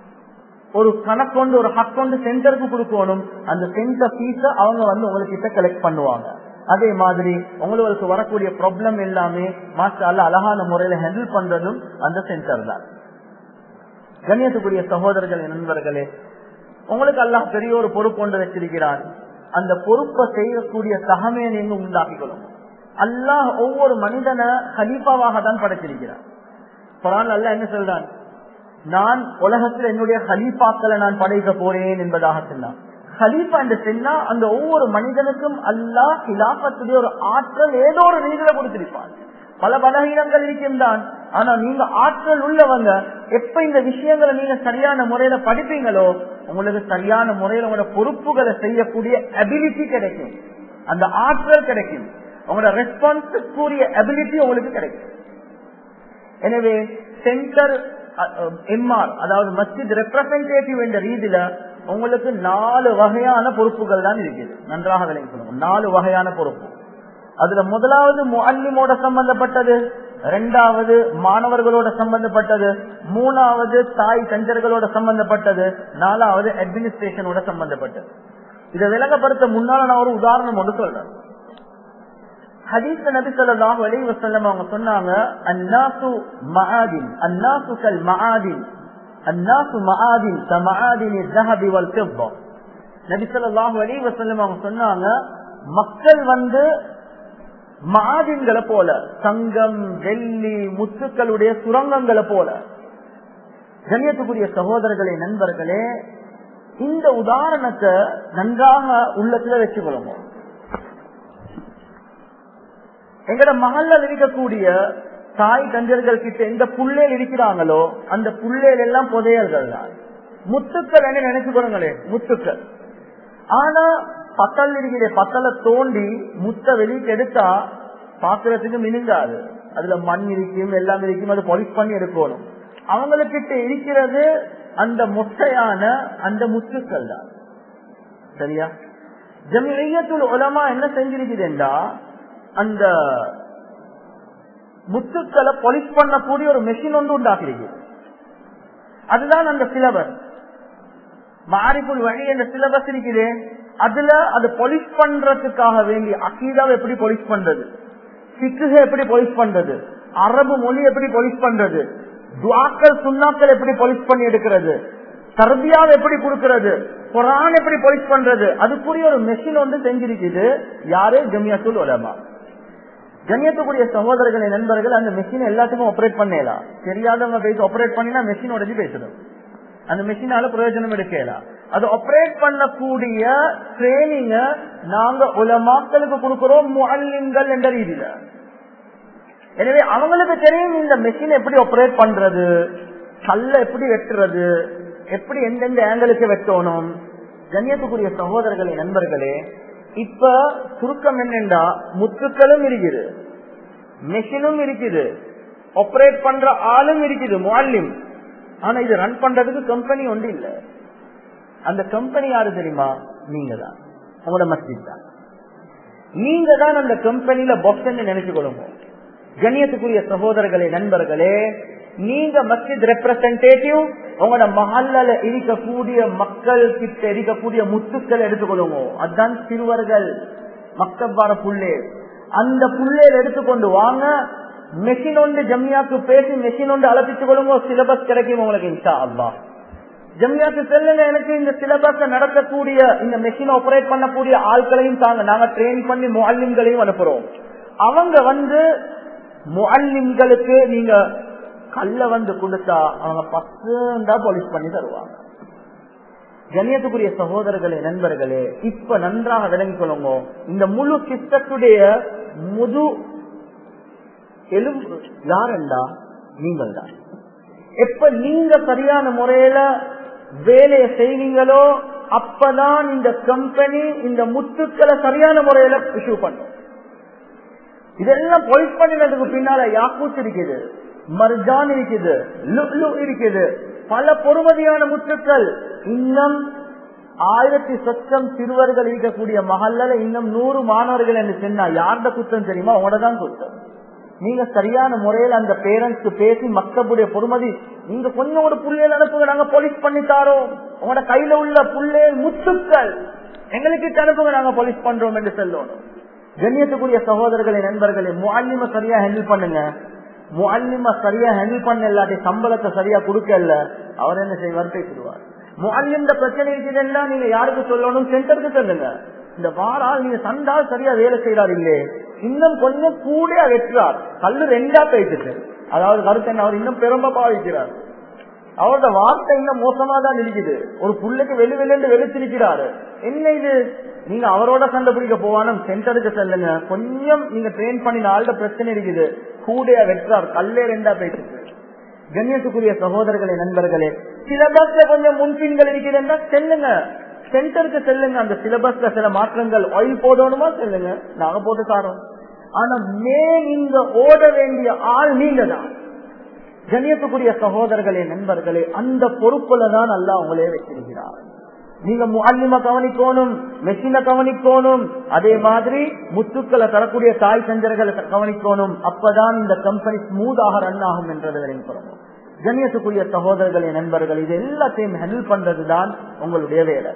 ஒரு கணக்கொண்டு ஒரு ஹக்கொண்டு சென்டருக்கு கொடுக்கணும் அந்த சென்டர் ஃபீஸ அவங்க வந்து உங்ககிட்ட கலெக்ட் பண்ணுவாங்க அதே மாதிரி உங்களுக்கு வரக்கூடிய ப்ராப்ளம் எல்லாமே மாஸ்டர் அழகான முறையில ஹேண்டில் பண்றதும் அந்த சென்டர் தான் கண்ணியத்துக்குரிய சகோதரர்கள் நண்பர்களே உங்களுக்கு அல்லாஹ் பெரிய ஒரு பொறுப்பு ஒன்று வச்சிருக்கிறான் அந்த பொறுப்பை செய்யக்கூடிய தகமையை நீங்க உண்டாக்கிக்கணும் அல்லாஹ் ஒவ்வொரு மனிதனை ஹலீஃபாவாக தான் படைச்சிருக்கிறான் குரான் அல்ல என்ன சொல்றான் நான் உலகத்தில் என்னுடைய ஹலீஃபாக்களை நான் படைக்க போறேன் என்பதாக சொன்னான் ஹலீஃபா என்று சொன்னா அந்த ஒவ்வொரு மனிதனுக்கும் அல்லாஹ் கிலாபத்துடைய ஒரு ஆற்றல் ஏதோ ஒரு ரீதியில கொடுத்திருப்பான் பல பலகீனங்கள் இருக்கின்றான் ஆனா நீங்க ஆற்றல் உள்ளவங்க எப்ப இந்த விஷயங்களை நீங்க சரியான முறையில படிப்பீங்களோ உங்களுக்கு சரியான முறையில உங்களோட பொறுப்புகளை செய்யக்கூடிய அபிலிட்டி கிடைக்கும் அந்த ஆற்றல் கிடைக்கும் உங்களோட ரெஸ்பான்ஸுக்குரிய அபிலிட்டி உங்களுக்கு கிடைக்கும் எனவே சென்டர் எம்ஆர் அதாவது மஸ்ஜித் ரெப்ரசன்டேட்டிவ் என்ற ரீதியில உங்களுக்கு நாலு வகையான பொறுப்புகள் தான் இருக்குது நன்றாக விளங்கிக்கணும் நாலு வகையான பொறுப்பு அதுல முதலாவது முஅல்லிமோட சம்பந்தப்பட்டது இரண்டாவது மாணவர்களோட சம்பந்தப்பட்டது மூணாவது தாய் தஞ்சர்களோட சம்பந்தப்பட்டது நாலாவது அட்மினிஸ்ட்ரேஷனோட சம்பந்தப்பட்டது இதை விளங்கப்படுத்த முன்னால நான் ஒரு உதாரணம் ஒன்று சொல்றேன் ஹதீஸ் நபி ஸல்லல்லாஹு அலைஹி வஸல்லம் அவங்க சொன்னாங்க அன்னாசு மஆதின் அன்னாசு கல் மஆதின் அன்னாசு மஆதின் கமஆதின் الذهب والفضة நபி ஸல்லல்லாஹு அலைஹி வஸல்லம் அவங்க சொன்னாங்க மக்கள் வந்து மாதின்களை போல தங்கம் வெள்ளி முத்துக்களுடைய சுரங்கங்களை போல கண்ணியத்துக்குரிய சகோதரர்களே நண்பர்களே இந்த உதாரணத்தை நன்றாக உள்ளத்துல வச்சுக்கொள்ளுங்க எங்கட மகள்ல இருக்கக்கூடிய தாய் தஞ்சர்கள் கிட்ட எந்த புள்ளேல் இருக்கிறாங்களோ அந்த புள்ளேல் எல்லாம் புதையல்கள் தான் முத்துக்கள் என்ன நினைச்சுக்கொள்ளுங்களே முத்துக்கள் ஆனா பத்தல் இருக்கிற பத்தலை தோண்டி முத்த வெளிக்கு எடுத்தா பாக்குறதுக்கு மினுங்காது அதுல மண் இருக்கும் எல்லாம் இருக்கும் அது பொலிஷ் பண்ணி எடுக்கணும் அவங்களுக்கிட்ட இருக்கிறது அந்த மொட்டையான அந்த முத்துக்கள் தான் சரியா ஜமியத்துல் உலமா என்ன செஞ்சிருக்குதுண்டா அந்த முத்துக்களை பொலிஷ் பண்ணக்கூடிய ஒரு மெஷின் ஒன்று உண்டாக்கிருக்கு அதுதான் அந்த சிலபஸ் மாரிப்புல் வழி என்ற சிலபஸ் இருக்குது அதுல அது பொலிஷ் பண்றதுக்காக வேண்டி அக்கீதாவை எப்படி பொலிஷ் பண்றது சிக்குக எப்படி பொலிஷ் பண்றது அரபு மொழி எப்படி பொலிஷ் பண்றது துவாக்கள் சுண்ணாக்கள் எப்படி பொலிஷ் பண்ணி எடுக்கிறது தர்பியாவை எப்படி கொடுக்கிறது குரான் எப்படி பொலிஷ் பண்றது அதுக்குரிய ஒரு மெஷின் வந்து செஞ்சிருக்குது யாரு ஜமியாத்துல் உலமா ஜமியத்துக்குரிய சகோதரர்களை நண்பர்கள் அந்த மெஷின் எல்லாத்துக்கும் ஆப்ரேட் பண்ணலாம் தெரியாதவங்க பேசி ஆப்ரேட் பண்ணினா மெஷின் உடஞ்சி பேசணும் அந்த மெஷினால பிரயோஜனம் எடுக்கலாம் அது ஆப்ரேட் பண்ணக்கூடிய ட்ரைனிங்க நாங்க உலமாக்களுக்கு கொடுக்கிறோம் முஅல்லிம்கள் என்ற ரீதியில எனவே அவங்களுக்கு தெரியும் இந்த மெஷின் எப்படி ஆப்ரேட் பண்றது கல்ல எப்படி வெட்டுறது எப்படி எந்தெந்த ஆங்கிளுக்கு வெட்டணும் கண்ணியத்துக்குரிய சகோதரர்களே நண்பர்களே இப்ப சுருக்கம் என்னண்டா முத்துக்களும் இருக்குது மெஷினும் இருக்குது ஆப்ரேட் பண்ற ஆளும் இருக்குது முஅல்லிம் ஆனா இது ரன் பண்றதுக்கு கம்பெனி ஒன்று இல்ல அந்த கம்பெனி யாரு தெரியுமா நீங்க தான் உங்களோட மஸ்ஜித் தான் நீங்க தான் அந்த கம்பெனில பாக்ஸ் நினைச்சு கொள்ளுங்க கண்ணியத்துக்குரிய சகோதரர்களே நண்பர்களே நீங்க மஸ்ஜித் ரெப்ரசன்டேட்டிவ் உங்களோட மஹல்ல இருக்கக்கூடிய மக்கள் கிட்ட இருக்கக்கூடிய முத்துக்கள் எடுத்துக்கொள்ளுங்க அதுதான் சிறுவர்கள் மக்கள் புள்ளே அந்த புள்ளேர் எடுத்துக்கொண்டு வாங்க மெஷின் ஒன்று ஜம்மியாக்கு பேசி மெஷின் ஒன்று அழைப்பித்துக் கொள்ளுங்க சிலபஸ் கிடைக்கும் உங்களுக்கு இன்ஷா அல்லா ஜம்மியாக்கு செல்லுங்க எனக்கு இந்த சிலபஸ் நடக்கக்கூடிய இந்த மெஷின் ஆபரேட் பண்ணக்கூடிய ஆட்களையும் தாங்க நாங்க ட்ரெயின் பண்ணி முஅல்லிம்களையும் அனுப்புறோம் அவங்க வந்து முஅல்லிம்களுக்கு நீங்க கல்ல வந்து கொடுத்தா அவங்க பசுந்தா போலீஸ் பண்ணி தருவாங்க கண்ணியத்துக்குரிய சகோதரர்களே நண்பர்களே இப்ப நன்றாக விளங்கிக் கொள்ளுங்க இந்த முழு சிஸ்டத்துடைய முது எலும்பு யாரெண்டா நீங்கள் தான் எப்ப நீங்க சரியான முறையில வேலையை செய்வீங்களோ அப்பதான் இந்த கம்பெனி இந்த முத்துக்களை சரியான முறையில இஷ்யூ பண்ணும் இதெல்லாம் பொலிஸ் பண்ணினதுக்கு பின்னால யாக்கூத் இருக்குது மர்ஜான் இருக்குது லுப்லு இருக்குது பல பொறுமதியான முத்துக்கள் இன்னும் ஆயிரத்தி சொச்சம் சிறுவர்கள் இருக்கக்கூடிய மகல்ல இன்னும் நூறு மாணவர்கள் என்று சொன்னா யார்ட குத்தம் தெரியுமா உங்களோட தான் குத்தம் நீங்க சரியான முறையில் அந்த பேரண்ட்ஸ் பேசி மக்களுடைய பொறுமதி நீங்க கொஞ்சம் ஒரு புள்ளையில அனுப்புங்க நாங்க போலீஸ் பண்ணி தாரோம் உங்களோட கையில உள்ள புள்ளே முத்துக்கள் எங்களுக்கு அனுப்புங்க நாங்க போலீஸ் பண்றோம் என்று சொல்லணும் கண்ணியத்துக்குரிய சகோதரர்களை நண்பர்களே முஅல்லிம சரியா ஹேண்டில் பண்ணுங்க முஅல்லிம சரியா ஹேண்டில் பண்ண இல்லாட்டி சம்பளத்தை சரியா கொடுக்கல அவர் என்ன செய்வார் பேசிடுவார் முஅல்லிம் பிரச்சனை இருக்குதுன்னா நீங்க யாருக்கு சொல்லணும் சென்டருக்கு சொல்லுங்க இந்த வாரால் நீங்க சண்டால் சரியா வேலை செய்யறாரு இல்லே இன்னும் கொஞ்சம் கூட வெட்டுறார் கல்லு ரெண்டா பேசிட்டு அதாவது கருத்து என்ன அவர் இன்னும் பெரும்ப பாவிக்கிறார் அவரோட வார்த்தை இன்னும் மோசமா தான் இருக்குது ஒரு புள்ளைக்கு வெளி வெளியேண்டு வெளிச்சிருக்கிறாரு என்ன இது நீங்க அவரோட சண்டை பிடிக்க போவானும் சென்டருக்கு செல்லுங்க கொஞ்சம் நீங்க ட்ரெயின் பண்ணின ஆள்ட பிரச்சனை இருக்குது கூடையா வெட்டுறார் கல்லே ரெண்டா பேசிட்டு கண்ணியத்துக்குரிய சகோதரர்களே நண்பர்களே சிலபஸ்ல கொஞ்சம் முன்பின்கள் இருக்குதுன்னா செல்லுங்க சென்டருக்கு செல்லுங்க அந்த சிலபஸ்ல சில மாற்றங்கள் ஆயில் போடணுமா செல்லுங்க நாங்க போட்டு தாரோம் ஆனா மேன் இங்க ஓட வேண்டிய ஆள் நீங்க தான் கணியத்துக்குரிய சகோதரர்களே நண்பர்களே அந்த பொறுப்புல தான் அல்ல அவங்களே வச்சிருக்கிறார் நீங்க முல்லிம கவனிக்கணும் மெஷினை கவனிக்கணும் அதே மாதிரி முத்துக்களை தரக்கூடிய தாய் சஞ்சர்களை கவனிக்கணும் அப்பதான் இந்த கம்பெனி ஸ்மூதாக ரன் ஆகும் என்றது சொல்லணும் கண்ணியத்துக்குரிய சகோதரர்களே நண்பர்கள் இது எல்லாத்தையும் ஹேண்டில் பண்றதுதான் உங்களுடைய வேலை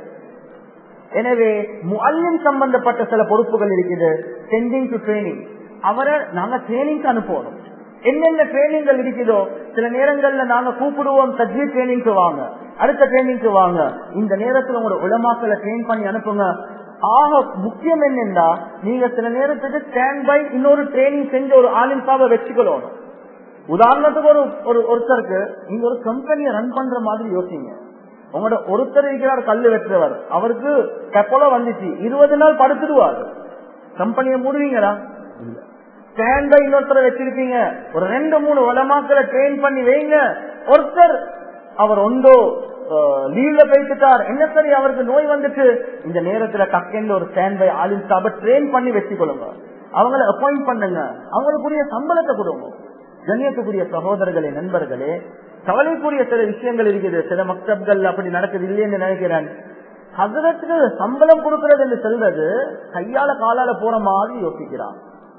எனவே முல்லிம் சம்பந்தப்பட்ட சில பொறுப்புகள் இருக்குது சென்டிங் டு ட்ரைனிங் அவரை நாங்க ட்ரைனிங்க்கு அனுப்பணும் என்னென்ன ட்ரைனிங்கள் இருக்குதோ சில நேரங்கள்ல நாங்க கூப்பிடுவோம் சஜ்ஜி ட்ரைனிங்க்கு வாங்க அடுத்த ட்ரைனிங்க்கு வாங்க இந்த நேரத்துல உங்களோட உலமாக்களை ட்ரெயின் பண்ணி அனுப்புங்க ஆக முக்கியம் என்னென்றா நீங்க சில நேரத்துக்கு ஸ்டாண்ட் பை இன்னொரு ட்ரைனிங் செஞ்ச ஒரு ஆலிம்பாவை வச்சுக்கணும் உதாரணத்துக்கு ஒரு ஒரு ஒருத்தருக்கு நீங்க ஒரு கம்பெனியை ரன் பண்ற மாதிரி யோசிங்க உங்களோட ஒருத்தர் இருக்கிறார் கல்லு வெற்றவர் அவருக்கு கப்பல வந்துச்சு இருபது நாள் படுத்துடுவார் கம்பெனியை மூடுவீங்களா ஸ்டாண்ட் இன்னொருத்தரை வச்சிருக்கீங்க ஒரு ரெண்டு மூணு வளமாக்களை ட்ரெயின் பண்ணி வைங்க ஒருத்தர் அவர் ஒன்றோ லீவ்ல போயிட்டுட்டார் என்ன சரி அவருக்கு நோய் வந்துட்டு இந்த நேரத்துல டக்கெண்ட் ஒரு ஸ்டாண்ட் பை ஆலிம் ஸ்டாப ட்ரெயின் பண்ணி வச்சுக்கொள்ளுங்க அவங்களை அப்பாயிண்ட் பண்ணுங்க அவங்களுக்குரிய சம்பளத்தை கொடுங்க கண்ணியத்துக்குரிய சகோதரர்களே நண்பர்களே கவலைக்குரிய சில விஷயங்கள் இருக்குது சில மக்தப்கள் அப்படி நடக்குது இல்லைன்னு நினைக்கிறேன் ஹசரத்துக்கு சம்பளம் கொடுக்கறது என்று சொல்றது கையால காலால போற மாதிரி யோசிக்கிறான்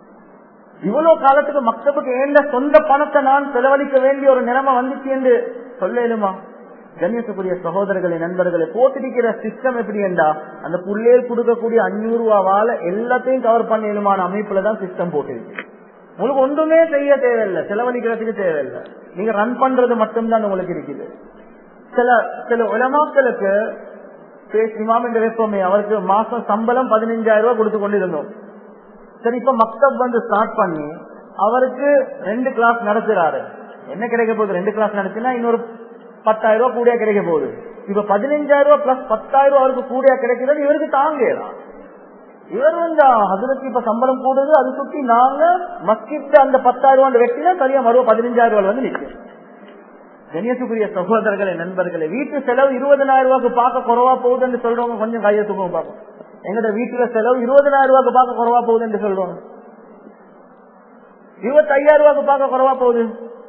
இவ்வளவு காலத்துக்கு மக்தபுக்கு ஏந்த சொந்த பணத்தை நான் செலவழிக்க வேண்டிய ஒரு நிலைமை வந்துச்சு என்று சொல்லலுமா கண்ணியத்துக்குரிய சகோதரர்களை நண்பர்களை போட்டிருக்கிற சிஸ்டம் எப்படி என்றா அந்த புள்ளேல் கொடுக்கக்கூடிய அஞ்சூறு ரூபாவால எல்லாத்தையும் கவர் பண்ணலுமான அமைப்புல தான் சிஸ்டம் போட்டிருக்கு உங்களுக்கு ஒன்றுமே செய்ய தேவையில்லை செலவழிக்கிறதுக்கு தேவையில்லை நீங்க ரன் பண்றது மட்டும்தான் உங்களுக்கு இருக்குது சில சில உலமாக்களுக்கு இமாம் என்று வைப்போமே அவருக்கு மாசம் சம்பளம் பதினஞ்சாயிரம் ரூபாய் கொடுத்து கொண்டிருந்தோம் சரி இப்ப மக்தப் வந்து ஸ்டார்ட் பண்ணி அவருக்கு ரெண்டு கிளாஸ் நடத்துறாரு என்ன கிடைக்க போகுது ரெண்டு கிளாஸ் நடத்தினா இன்னொரு பத்தாயிரம் ரூபாய் கூடியா கிடைக்க போகுது இப்ப பதினஞ்சாயிரம் ரூபாய் பிளஸ் பத்தாயிரம் ரூபாய் அவருக்கு கூடியா கிடைக்கிறது இவருக்கு தாங்கலாம் இவர் வந்து அதுக்கு இப்ப சம்பளம் கூடுது அது சுத்தி நாங்க மஸ்கிட்ட அந்த பத்தாயிரம் ரூபாய் வெட்டினா சரியா மறுவ பதினஞ்சாயிரம் ரூபாய் வந்து நிற்கும் கண்ணியத்துக்குரிய சகோதரர்களே நண்பர்களே வீட்டு செலவு இருபதனாயிரம் ரூபாய்க்கு பார்க்க குறவா போகுதுன்னு சொல்றவங்க கொஞ்சம் கையை தூக்கம் பார்ப்போம் எங்கட வீட்டுல செலவு இருபதனாயிரம் ரூபாய்க்கு பார்க்க குறவா போகுது என்று சொல்றோம் இருபத்தி ஐயாயிரம் ரூபாய்க்கு பார்க்க குறவா போகுது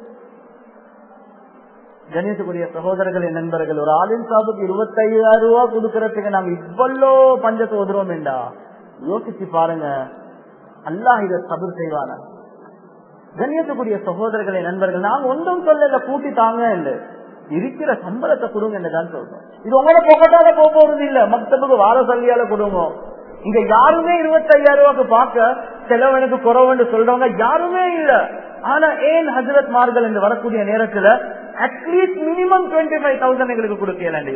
கணேசக்குரிய சகோதரர்களே நண்பர்கள் ஒரு ஆலின் சாபுக்கு இருபத்தி ஐயாயிரம் ரூபாய் கொடுக்கறதுக்கு நாங்க இவ்வளோ பஞ்சத்தை உதறோம் என்றா யோசிச்சு பாருங்க அல்லாஹ் இதை சபர் செய்வான கண்ணியத்துக்குரிய சகோதரர்களே நண்பர்கள் நாங்க ஒன்றும் சொல்லல கூட்டி தாங்க என்று இருக்கிற சம்பளத்தை கொடுங்க என்றுதான் சொல்றோம் இது உங்களோட பொக்கட்டால போக போறது இல்ல மக்தபுக்கு வார சல்லியால கொடுங்க இங்க யாருமே இருபத்தி ஐயாயிரம் ரூபாய்க்கு பார்க்க செலவு எனக்கு குறவுன்னு சொல்றவங்க யாருமே இல்ல ஆனா ஏன் ஹசரத் மார்கள் என்று வரக்கூடிய நேரத்துல at least minimum twenty five thousand எங்களுக்கு கொடுக்கல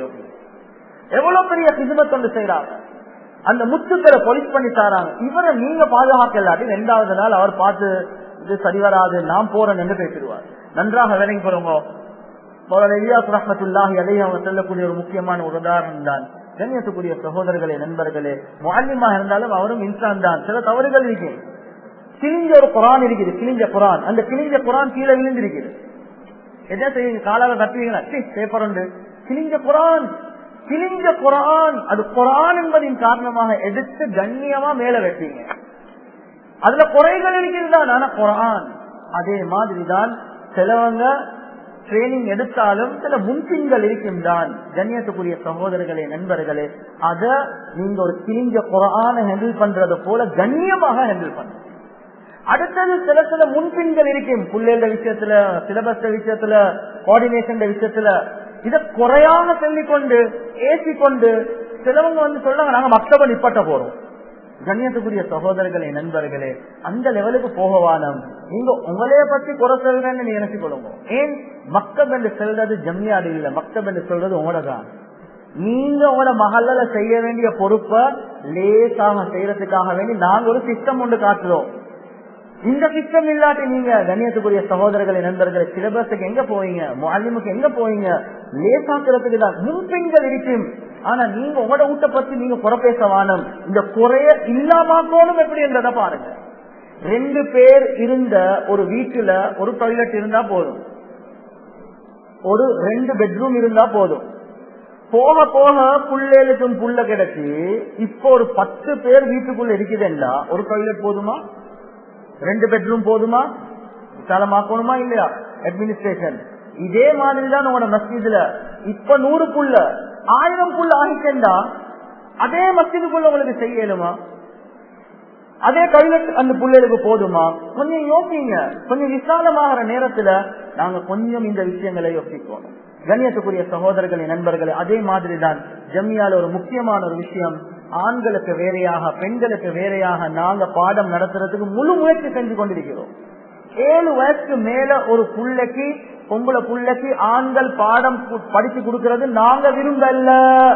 எவ்வளவு பெரிய ஹிஜமத் ஒன்று செய்யறாங்க அந்த முத்துக்களை பொலிஸ் பண்ணி தாராங்க இவரை நீங்க பாதுகாக்க இல்லாட்டி ரெண்டாவது நாள் அவர் பார்த்து இது சரி வராது நான் போறேன் என்று பேசிடுவார் நன்றாக விலகி போறவங்க ரஹமத்துல்லாஹி அதையும் அவங்க சொல்லக்கூடிய ஒரு முக்கியமான ஒரு உதாரணம் தான் கண்ணியத்துக்குரிய சகோதரர்களே நண்பர்களே மாலிமா இருந்தாலும் அவரும் இன்சான் தான் சில தவறுகள் இருக்கு கிழிஞ்ச ஒரு குரான் இருக்குது கிழிஞ்ச குரான் அந்த கிழிஞ்ச குரான் கீழே விழுந்திருக்குது என்ன செய்யுங்க காலால கட்டுவீங்களா பேப்பர் உண்டு கிழிஞ்ச குரான் கிழிஞ்ச குரான் அது குரான் என்பதின் காரணமாக எடுத்து கண்ணியமா மேல வைப்பீங்க அதுல குறைகள் இருக்கிறது தான் ஆனா குரான் அதே மாதிரிதான் சிலவங்க ட்ரைனிங் எடுத்தாலும் சில முன்பின்கள் இருக்கின்றான் கண்ணியத்துக்குரிய சகோதரர்களே நண்பர்களே அத நீங்க ஒரு கிழிஞ்ச குரான ஹேண்டில் பண்றது போல கண்ணியமாக ஹேண்டில் பண்ண அடுத்தது சில சில முன்பின்கள் இருக்கும் பிள்ளைகள விஷயத்துல சிலபஸ் விஷயத்துல கோஆர்டினேஷன் விஷயத்துல இத குறையாக சொல்லிக்கொண்டு ஏசி கொண்டு சிலவங்க வந்து சொல்றாங்க நாங்க மக்தப நிப்பட்ட போறோம் கண்ணியத்துக்குரிய சகோதரர்களே நண்பர்களே அந்த லெவலுக்கு போகவானம் நீங்க உங்களைய பத்தி குறை சொல்றேன்னு நீ நினைச்சு கொள்ளுங்க ஏன் மக்தப் என்று சொல்றது ஜம்மியாடு இல்ல மக்தப் என்று சொல்றது உங்களோடதான் நீங்க உங்களோட மகள செய்ய வேண்டிய பொறுப்பை லேசாக செய்யறதுக்காக வேண்டி நாங்க ஒரு சிஸ்டம் ஒன்று காட்டுறோம் இந்த சிஸ்டம் இல்லாட்டி நீங்க கண்ணியத்துக்குரிய சகோதரர்களை நண்பர்களை சிலபஸுக்கு எங்க போவீங்க மாலிமுக்கு எங்க போவீங்க லேசாக்குறதுக்கு தான் முன்பெண்கள் இருக்கும் ஆனா நீங்க உங்களோட ஊட்ட பத்தி நீங்க குறைப்பேச வானம் இந்த குறைய இல்லாமக்கோணும் எப்படி என்றதை பாருங்க ரெண்டு பேர் இருந்த ஒரு வீட்டுல ஒரு டாய்லெட் இருந்தா போதும் ஒரு ரெண்டு பெட்ரூம் இருந்தா போதும் போக போக புள்ளைகளுக்கும் புள்ள கிடைச்சி இப்போ ஒரு பத்து பேர் வீட்டுக்குள்ள இருக்குதுன்னா ஒரு டாய்லெட் போதுமா ரெண்டு பெட்ரூம் போதுமா விசாலமாக்கணுமா இல்லையா அட்மினிஸ்ட்ரேஷன் இதே மாதிரிதான் உங்களோட மஸ்ஜிதுல இப்ப நூறு புள்ள ஆயிரம் புள்ள ஆகிட்டா அதே மஸ்ஜிதுக்குள்ள உங்களுக்கு செய்யலுமா அதே டாய்லெட் அந்த பிள்ளைகளுக்கு போதுமா கொஞ்சம் யோசிங்க கொஞ்சம் விசாலமாகிற நேரத்துல நாங்க கொஞ்சம் இந்த விஷயங்களை யோசிக்கணும் கண்ணியத்துக்குரிய சகோதரர்களே நண்பர்களே அதே மாதிரி தான் ஜம்மியால ஒரு முக்கியமான ஒரு விஷயம் ஆண்களுக்கு வேறையாக பெண்களுக்கு வேறையாக நாங்க பாடம் நடத்துறதுக்கு முழு முயற்சி செஞ்சு கொண்டிருக்கிறோம் ஏழு வயசுக்கு மேல ஒரு புள்ளைக்கு பொம்பளை புள்ளைக்கு ஆண்கள் பாடம் படிச்சு கொடுக்கறது நாங்க விரும்பல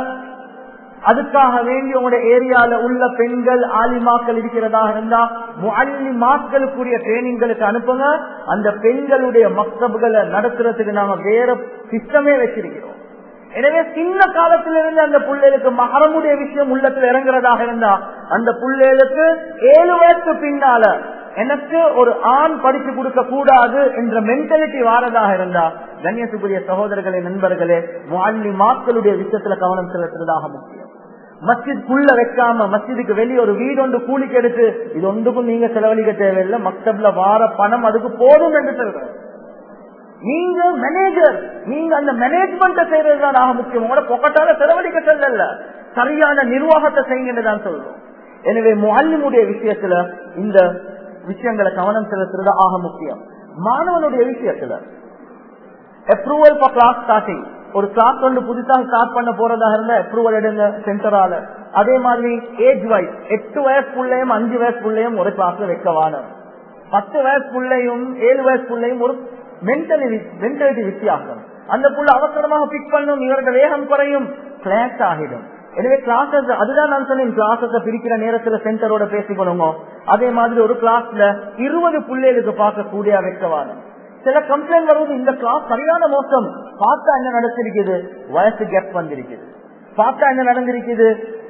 அதுக்காக வேண்டி உங்களோட ஏரியால உள்ள பெண்கள் ஆலிமாக்கள் இருக்கிறதா இருந்தா மாக்களுக்குரிய ட்ரைனிங்களுக்கு அனுப்புங்க அந்த பெண்களுடைய மக்தபுகளை நடத்துறதுக்கு நாங்க வேற சிஸ்டமே வச்சிருக்கிறோம் எனவே சின்ன காலத்திலிருந்து அந்த பிள்ளைகளுக்கு மகரமுடைய விஷயம் உள்ளத்துல இறங்குறதாக இருந்தா அந்த பிள்ளைகளுக்கு ஏழு வயசு பின்னால எனக்கு ஒரு ஆண் படிச்சு கொடுக்க கூடாது என்ற மென்டாலிட்டி வாரதாக இருந்தா கண்ணியத்துக்குரிய சகோதரர்களே நண்பர்களே மாலி மாக்களுடைய விஷயத்துல கவனம் செலுத்துறதாக முக்கியம் மஸ்ஜித்குள்ள வைக்காம மஸ்ஜிதுக்கு வெளியே ஒரு வீடு ஒன்று கூலிக்கு எடுத்து இது ஒன்றுக்கும் நீங்க செலவழிக்க தேவையில்லை மக்தப்ல வார பணம் அதுக்கு போதும் என்று சொல்றேன் நீங்க மேனேஜர் நீங்க அந்த மேனேஜ்மெண்ட் செய்யறதுதான் ஆக முக்கியம் உங்களோட பொக்கட்டால செலவழிக்க செல்லல சரியான நிர்வாகத்தை செய்யுங்கன்னு தான் சொல்றோம் எனவே முல்லிமுடைய விஷயத்துல இந்த விஷயங்களை கவனம் செலுத்துறது ஆக முக்கியம் மாணவனுடைய விஷயத்துல அப்ரூவல் ஃபார் கிளாஸ் ஸ்டார்டிங் ஒரு கிளாஸ் ஒன்று புதுசாக ஸ்டார்ட் பண்ண போறதாக இருந்தா அப்ரூவல் எடுங்க சென்டரால அதே மாதிரி ஏஜ் வைஸ் எட்டு வயசு பிள்ளையும் அஞ்சு வயசு பிள்ளையும் ஒரு கிளாஸ்ல வைக்கவான பத்து வயசு பிள்ளையும் ஏழு வயசு பிள்ளையும் ஒரு மென்டலி மென்டாலிட்டி வித்தியாசம் அந்த புள்ள அவசரமாக பிக் பண்ணும் இவருடைய வேகம் குறையும் கிளாஸ் ஆகிடும் எனவே கிளாஸஸ் அதுதான் நான் சொன்னேன் கிளாஸஸ் பிரிக்கிற நேரத்துல சென்டரோட பேசிக்கணுமோ அதே மாதிரி ஒரு கிளாஸ்ல இருபது பிள்ளைகளுக்கு பார்க்கக்கூடிய வைக்கவான சில கம்ப்ளைண்ட் வருவது இந்த கிளாஸ் சரியான மோசம் பார்த்தா என்ன நடந்திருக்குது வயசு கேப் வந்திருக்குது பார்த்தா என்ன நடந்திருக்குது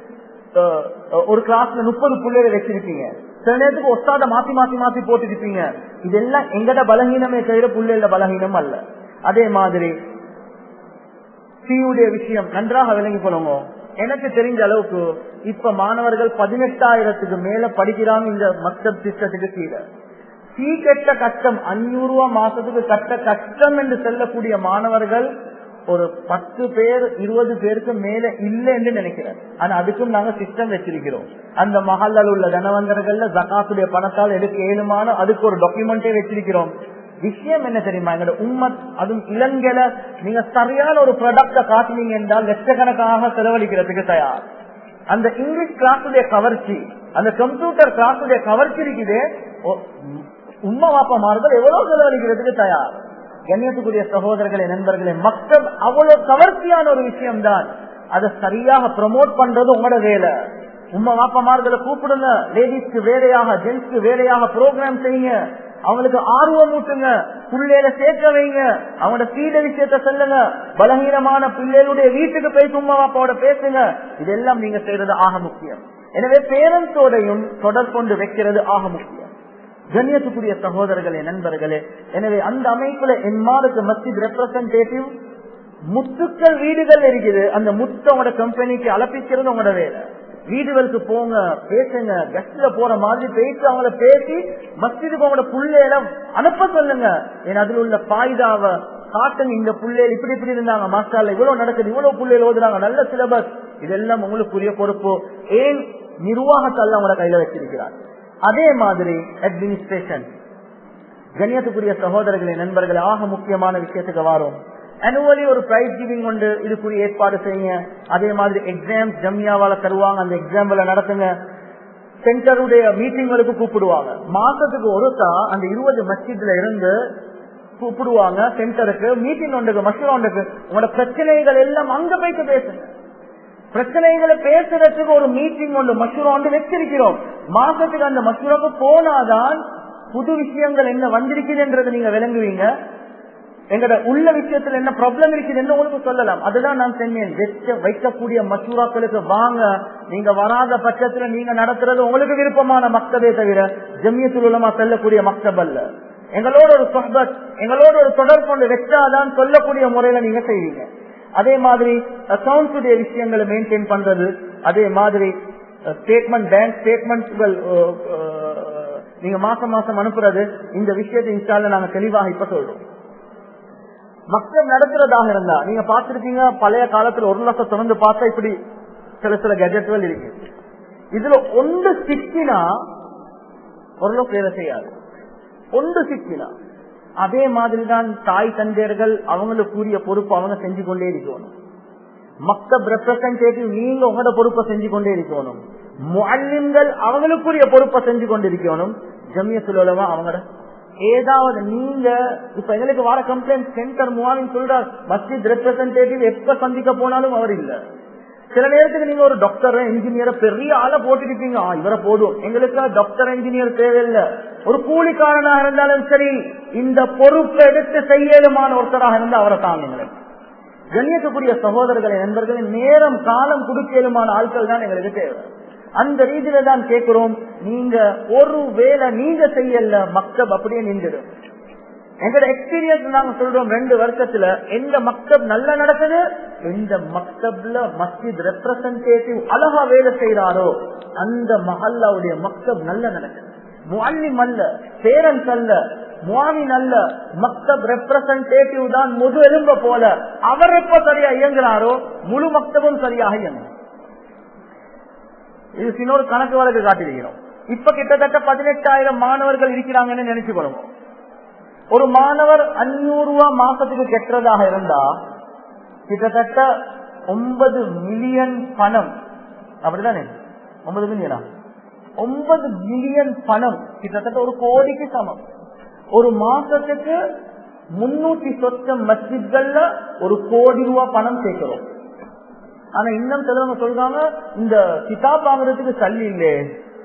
ஒரு கிளாஸ்ல முப்பது பிள்ளைகள் வச்சிருக்கீங்க சில நேரத்துக்கு ஒஸ்தாத மாத்தி மாத்தி மாத்தி போட்டுருப்பீங்க இதெல்லாம் எங்கட பலகீனமே தவிர பிள்ளைகள பலகீனம் அல்ல அதே மாதிரி சியுடைய விஷயம் நன்றாக விளங்கி கொள்ளுங்க எனக்கு தெரிஞ்ச அளவுக்கு இப்ப மாணவர்கள் பதினெட்டாயிரத்துக்கு மேல படிக்கிறாங்க இந்த மக்தப் சிஸ்டத்துக்கு கீழே சீ கட்ட கஷ்டம் அஞ்சூறு ரூபா மாசத்துக்கு கட்ட கஷ்டம் என்று செல்லக்கூடிய மாணவர்கள் ஒரு பத்து பேர் இருபது பேருக்கு மேல இல்லை என்று நினைக்கிறேன் ஆனா அதுக்கும் நாங்க சிஸ்டம் வச்சிருக்கிறோம் அந்த மஹாலில் உள்ள தனவந்தர்கள்ல ஜக்காத்துடைய பணத்தால் எடுக்க ஏழுமான அதுக்கு ஒரு டாக்குமெண்டே வச்சிருக்கிறோம் விஷயம் என்ன தெரியுமா எங்களோட உம்மத் அதுவும் இளங்கல நீங்க சரியான ஒரு ப்ராடக்ட காட்டினீங்க என்றால் லட்சக்கணக்காக செலவழிக்கிறதுக்கு தயார் அந்த இங்கிலீஷ் கிளாஸுடைய கவர்ச்சி அந்த கம்ப்யூட்டர் கிளாஸுடைய கவர்ச்சி இருக்குது உண்மை வாப்பமார்கள் எவ்வளவு செலவழிக்கிறதுக்கு தயார் கண்ணியத்துக்குரிய சகோதரர்களே நண்பர்களே மக்கள் அவ்வளவு கவர்ச்சியான ஒரு விஷயம் தான் அதை சரியாக ப்ரமோட் பண்றது உங்களோட வேலை உண்மை வாப்பமார்களை கூப்பிடுங்க லேடிஸ்க்கு வேலையாக ஜென்ஸ்க்கு வேலையாக ப்ரோக்ராம் செய்யுங்க அவங்களுக்கு ஆர்வம் ஊட்டுங்க பிள்ளையில சேர்க்க வைங்க அவங்களோட சீட விஷயத்த சொல்லுங்க பலகீனமான பிள்ளைகளுடைய வீட்டுக்கு போய் சும்மா அப்பாவோட பேசுங்க இதெல்லாம் நீங்க செய்யறது ஆக முக்கியம் எனவே பேரண்ட்ஸோடையும் தொடர் கொண்டு வைக்கிறது ஆக முக்கியம் கண்ணியத்துக்குரிய சகோதரர்களே நண்பர்களே எனவே அந்த அமைப்புல எம்மாருக்கு மஸ்ஜித் ரெப்ரசன்டேட்டிவ் முத்துக்கள் வீடுகள் இருக்குது அந்த முத்து உங்களோட கம்பெனிக்கு அலப்பிக்கிறது உங்களோட வேலை வீடுகளுக்கு போங்க பேசுங்க கெஸ்ட்ல போற மாதிரி பேசி அவங்கள பேசி மஸ்ஜிதுக்கு அவங்களோட புள்ளையில அனுப்ப சொல்லுங்க ஏன்னா அதுல உள்ள பாய்தாவ காட்டுங்க இந்த புள்ளைகள் இப்படி இப்படி இருந்தாங்க மாஸ்டர்ல இவ்வளவு நடக்குது இவ்வளவு புள்ளைகள் ஓதுறாங்க நல்ல சிலபஸ் இதெல்லாம் உங்களுக்குரிய பொறுப்பு ஏன் நிர்வாகத்தால் அவங்களோட கையில வச்சிருக்கிறார் அதே மாதிரி அட்மினிஸ்ட்ரேஷன் கணியத்துக்குரிய சகோதரர்களே நண்பர்களே ஆக முக்கியமான விஷயத்துக்கு வரும் அனுவலி ஒரு பிரைஸ் கிவிங் உண்டு இதுக்குரிய ஏற்பாடு செய்யுங்க அதே மாதிரி எக்ஸாம் ஜம்யாவால தருவாங்க அந்த எக்ஸாம்பிள் நடத்துங்க சென்டருடைய மீட்டிங்களுக்கு கூப்பிடுவாங்க மாசத்துக்கு ஒருத்தா அந்த இருபது மஸ்ஜித்ல இருந்து கூப்பிடுவாங்க சென்டருக்கு மீட்டிங் ஒன்றுக்கு மஷூரா ஒன்றுக்கு உங்களோட பிரச்சனைகள் எல்லாம் அங்க போயிட்டு பேசுங்க பிரச்சனைகளை பேசுறதுக்கு ஒரு மீட்டிங் ஒன்று மஷூரா ஒன்று வச்சிருக்கிறோம் மாசத்துக்கு அந்த மஷூராக்கு போனாதான் புது விஷயங்கள் என்ன வந்திருக்குதுன்றது நீங்க விளங்குவீங்க எங்கட உள்ள விஷயத்துல என்ன ப்ராப்ளம் இருக்குதுன்னு உங்களுக்கு சொல்லலாம் அதுதான் நான் சொன்னேன் வெச்ச வைக்கக்கூடிய மசூராக்களுக்கு வாங்க நீங்க வராத பட்சத்துல நீங்க நடத்துறது உங்களுக்கு விருப்பமான மக்தபே தவிர ஜம்யத்துல் உலமா செல்லக்கூடிய மக்தப் அல்ல எங்களோட ஒரு சொஹபத் எங்களோட ஒரு தொடர்பு கொண்டு வச்சாதான் சொல்லக்கூடிய முறையில நீங்க செய்வீங்க அதே மாதிரி அக்கௌண்ட்ஸுடைய விஷயங்களை மெயின்டைன் பண்றது அதே மாதிரி ஸ்டேட்மெண்ட் பேங்க் ஸ்டேட்மெண்ட்கள் நீங்க மாசம் மாசம் அனுப்புறது இந்த விஷயத்தை இன்ஸ்டால நாங்க தெளிவாக இப்ப சொல்றோம் மக்கள் நடத்துறதாக இருந்தா நீங்க பாத்திருக்கீங்க பழைய காலத்துல ஒரு லட்சம் தொடர்ந்து பார்த்தா இப்படி சில சில கெஜெட்கள் இருக்கு இதுல ஒன்று சிக்கினா ஓரளவுக்கு வேலை செய்யாது ஒன்று சிக்கினா அதே மாதிரிதான் தாய் தந்தையர்கள் அவங்களுக்கு கூறிய பொறுப்பு அவங்க செஞ்சு கொண்டே இருக்கணும் மக்கள் ரெப்ரசன்டேட்டிவ் நீங்க உங்களோட பொறுப்பை செஞ்சு கொண்டே இருக்கணும் முல்லிம்கள் அவங்களுக்குரிய பொறுப்பை செஞ்சு கொண்டிருக்கணும் ஜமியத்துலமா அவங்களோட ஏதாவது நீங்க இப்ப எங்களுக்கு வர கம்ப்ளைண்ட் சென்டர் மூவாவின் சொல்றார் மஸ்ஜித் ரெப்ரசன்டேட்டிவ் எப்ப சந்திக்க போனாலும் அவர் இல்ல சில நேரத்துக்கு நீங்க ஒரு டாக்டர் இன்ஜினியர் பெரிய ஆளை போட்டிருக்கீங்க ஆ, இவரை போதும் எங்களுக்கு டாக்டர் இன்ஜினியர் தேவையில்லை ஒரு கூலிக்காரனாக இருந்தாலும் சரி இந்த பொறுப்பை எடுத்து செய்யலுமான ஒருத்தராக இருந்தா அவரை தாங்க கண்ணியத்துக்குரிய சகோதரர்களை நண்பர்களை நேரம் காலம் கொடுக்கலுமான ஆட்கள் தான் எங்களுக்கு தேவை அந்த ரீதியில தான் கேட்கிறோம் நீங்க ஒரு வேலை நீங்க செய்யல மக்கள் அப்படியே நின்றுடும் எங்களோட எக்ஸ்பீரியன்ஸ் நாங்க சொல்றோம் ரெண்டு வருஷத்துல எந்த மக்தப் நல்லா நடக்குது எந்த மக்தப்ல மஸ்ஜித் ரெப்ரசன்டேட்டிவ் அழகா வேலை செய்யறாரோ அந்த மஹல்லாவுடைய மக்தப் நல்ல நடக்குது முல்லிம் அல்ல பேரன்ஸ் அல்ல முவாமின் அல்ல மக்தப் ரெப்ரசன்டேட்டிவ் தான் முது எலும்ப போல அவர் எப்ப சரியா இயங்குறாரோ முழு மக்தபும் சரியாக இயங்கும் இது சின்னொரு கணக்கு வழக்கு காட்டிருக்கிறோம் இப்ப கிட்டத்தட்ட பதினெட்டாயிரம் மாணவர்கள் இருக்கிறாங்கன்னு நினைச்சுக்கணும் ஒரு மாணவர் அஞ்சூறு ரூபாய் மாசத்துக்கு கெட்டுறதாக இருந்தா கிட்டத்தட்ட ஒன்பது மில்லியன் பணம் அப்படிதானே ஒன்பது மில்லியனா ஒன்பது மில்லியன் பணம் கிட்டத்தட்ட ஒரு கோடிக்கு சமம் ஒரு மாசத்துக்கு முன்னூத்தி சொச்சம் மஸ்ஜித்கள்ல ஒரு கோடி ரூபாய் பணம் சேர்க்கிறோம் ஆனா இன்னும் சிலவங்க சொல்றாங்க இந்த கிதாப் வாங்குறதுக்கு சல்லி இல்லே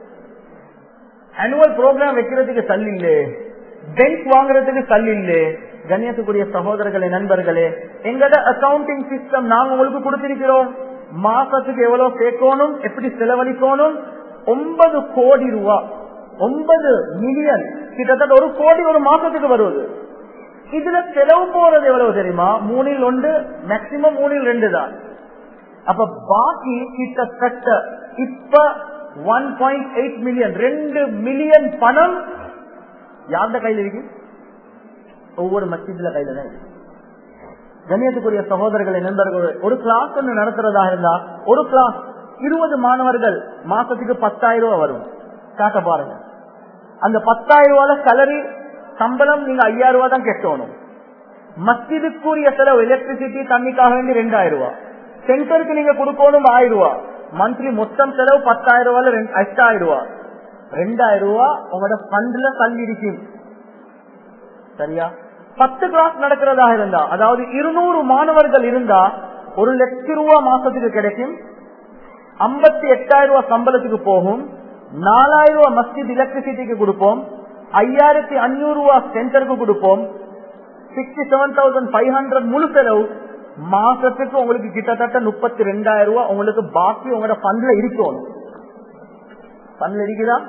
ஆனுவல் ப்ரோக்ராம் வைக்கிறதுக்கு சல்லி இல்லே பெஞ்ச் வாங்குறதுக்கு சல்லி இல்லே கண்ணியத்துக்குரிய சகோதரர்களே நண்பர்களே எங்கட அக்கௌண்டிங் சிஸ்டம் நாங்க உங்களுக்கு கொடுத்திருக்கிறோம் மாசத்துக்கு எவ்வளவு சேர்க்கணும் எப்படி செலவழிக்கணும் ஒன்பது கோடி ரூபா ஒன்பது மில்லியன் கிட்டத்தட்ட ஒரு கோடி ஒரு மாசத்துக்கு வருவது இதுல செலவு போறது எவ்வளவு தெரியுமா மூணில் ஒன்று மேக்சிமம் மூணில் ரெண்டு தான் அப்ப பாக்கி கிட்டத்தட்ட இப்ப ஒன் பாயிண்ட் எயிட் மில்லியன் ரெண்டு மில்லியன் பணம் யார்த கையில் இருக்கு ஒவ்வொரு மஸ்ஜித்ல கையில தான் இருக்கு கண்ணியத்துக்குரிய சகோதரர்களை நண்பர்கள் ஒரு கிளாஸ் ஒன்று நடத்துறதாக இருந்தா ஒரு கிளாஸ் இருபது மாணவர்கள் மாசத்துக்கு பத்தாயிரம் ரூபாய் வரும் காட்ட பாருங்க அந்த பத்தாயிரம் ரூபாய்ல கலரி சம்பளம் நீங்க ஐயாயிரம் ரூபாய் தான் கட்டணும் மஸ்ஜிதுக்குரிய செலவு எலக்ட்ரிசிட்டி தண்ணிக்காக வேண்டி ரெண்டாயிரம் ரூபாய் சென்டருக்கு நீங்க கொடுக்கணும் ஆயிரம் ரூபாய் மந்த்லி மொத்தம் செலவு பத்தாயிரம் ரூபாய் எட்டாயிரம் ரூபாய் ரெண்டாயிரம் ரூபாய் உங்களோட ஃபண்ட்ல தள்ளி இருக்கும் சரியா பத்து கிளாஸ் நடக்கிறதாக இருந்தா அதாவது இருநூறு மாணவர்கள் இருந்தா ஒரு லட்சம் ரூபாய் மாசத்துக்கு கிடைக்கும் ஐம்பத்தி எட்டாயிரம் ரூபாய் சம்பளத்துக்கு போகும் நாலாயிரம் ரூபாய் மஸ்ஜித் எலக்ட்ரிசிட்டிக்கு கொடுப்போம் ஐயாயிரத்தி அஞ்சூறு ரூபாய் சென்டருக்கு கொடுப்போம் sixty seven thousand five hundred முழு செலவு மாசத்துக்கு உங்களுக்கு கிட்டத்தட்ட முப்பத்தி ரெண்டாயிரம் ரூபாய் உங்களுக்கு பாக்கி உங்களோட பண்ல இருக்கணும் பண்ல இருக்குதா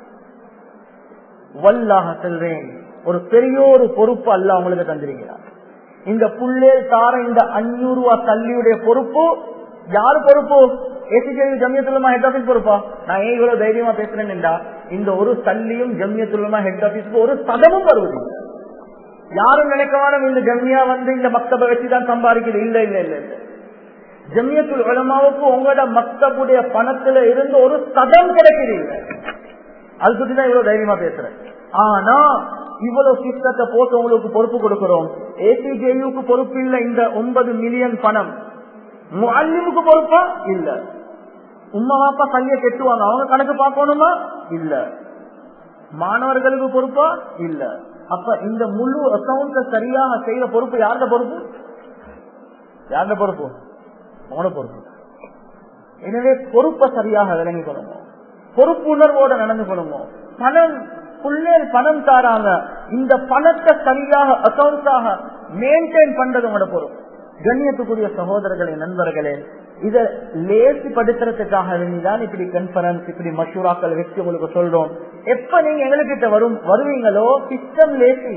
வல்லாக செல்றேன் ஒரு பெரிய ஒரு பொறுப்பு அல்ல உங்களுக்கு தந்திருக்கிறார் இந்த புள்ளேல் தார இந்த அஞ்சூறு ரூபாய் தள்ளியுடைய பொறுப்பு யாரு பொறுப்பு ஏசிஜேவி ஜமியத்துலமா ஹெட் ஆபீஸ் பொறுப்பா நான் ஏன் இவ்வளவு தைரியமா பேசுறேன்டா இந்த ஒரு தள்ளியும் ஜமியத்துலமா ஹெட் ஆபீஸ்க்கு ஒரு சதமும் வருவது யாரும் நினைக்கவானும் இந்த ஜம்மியா வந்து இந்த மக்தபை வச்சுதான் சம்பாதிக்குது இல்ல இல்ல இல்ல இல்ல ஜம்மியத்துல் உலமாவுக்கு உங்களோட மக்தபுடைய பணத்துல இருந்து ஒரு சதம் கிடைக்குது இல்ல அது சுற்றிதான் இவ்வளவு தைரியமா பேசுறேன் ஆனா இவ்வளவு சிஸ்டத்தை போட்டு உங்களுக்கு பொறுப்பு கொடுக்கிறோம் ஏசிஜேயுக்கு பொறுப்பு இல்ல இந்த ஒன்பது மில்லியன் பணம் முல்லிமுக்கு பொறுப்பா இல்ல உமா பாப்பா கைய கெட்டுவாங்க அவங்க கணக்கு பார்க்கணுமா இல்ல மாணவர்களுக்கு பொறுப்பா இல்ல அப்ப இந்த முழு அக்கௌண்ட சரியாக செய்யற பொறுப்பு யாருட பொறுப்பு யாருட பொறுப்பு உங்களோட பொறுப்பு எனவே பொறுப்பை சரியாக விளங்கி கொள்ளுங்க பொறுப்பு உணர்வோட நடந்து கொள்ளுங்க பணம் புள்ளேல் பணம் தாராங்க இந்த பணத்தை சரியாக அக்கௌண்ட்ஸாக மெயின்டைன் பண்றது உங்களோட பொறுப்பு கண்ணியத்துக்குரிய சகோதரர்களே நண்பர்களே இத லேசி படுத்துறதுக்காக வேண்டிதான் இப்படி கான்பரன்ஸ் இப்படி மஷூராக்கள் வச்சு உங்களுக்கு சொல்றோம் எப்ப நீங்க எங்ககிட்ட வரும் வருவீங்களோ சிஸ்டம் லேசி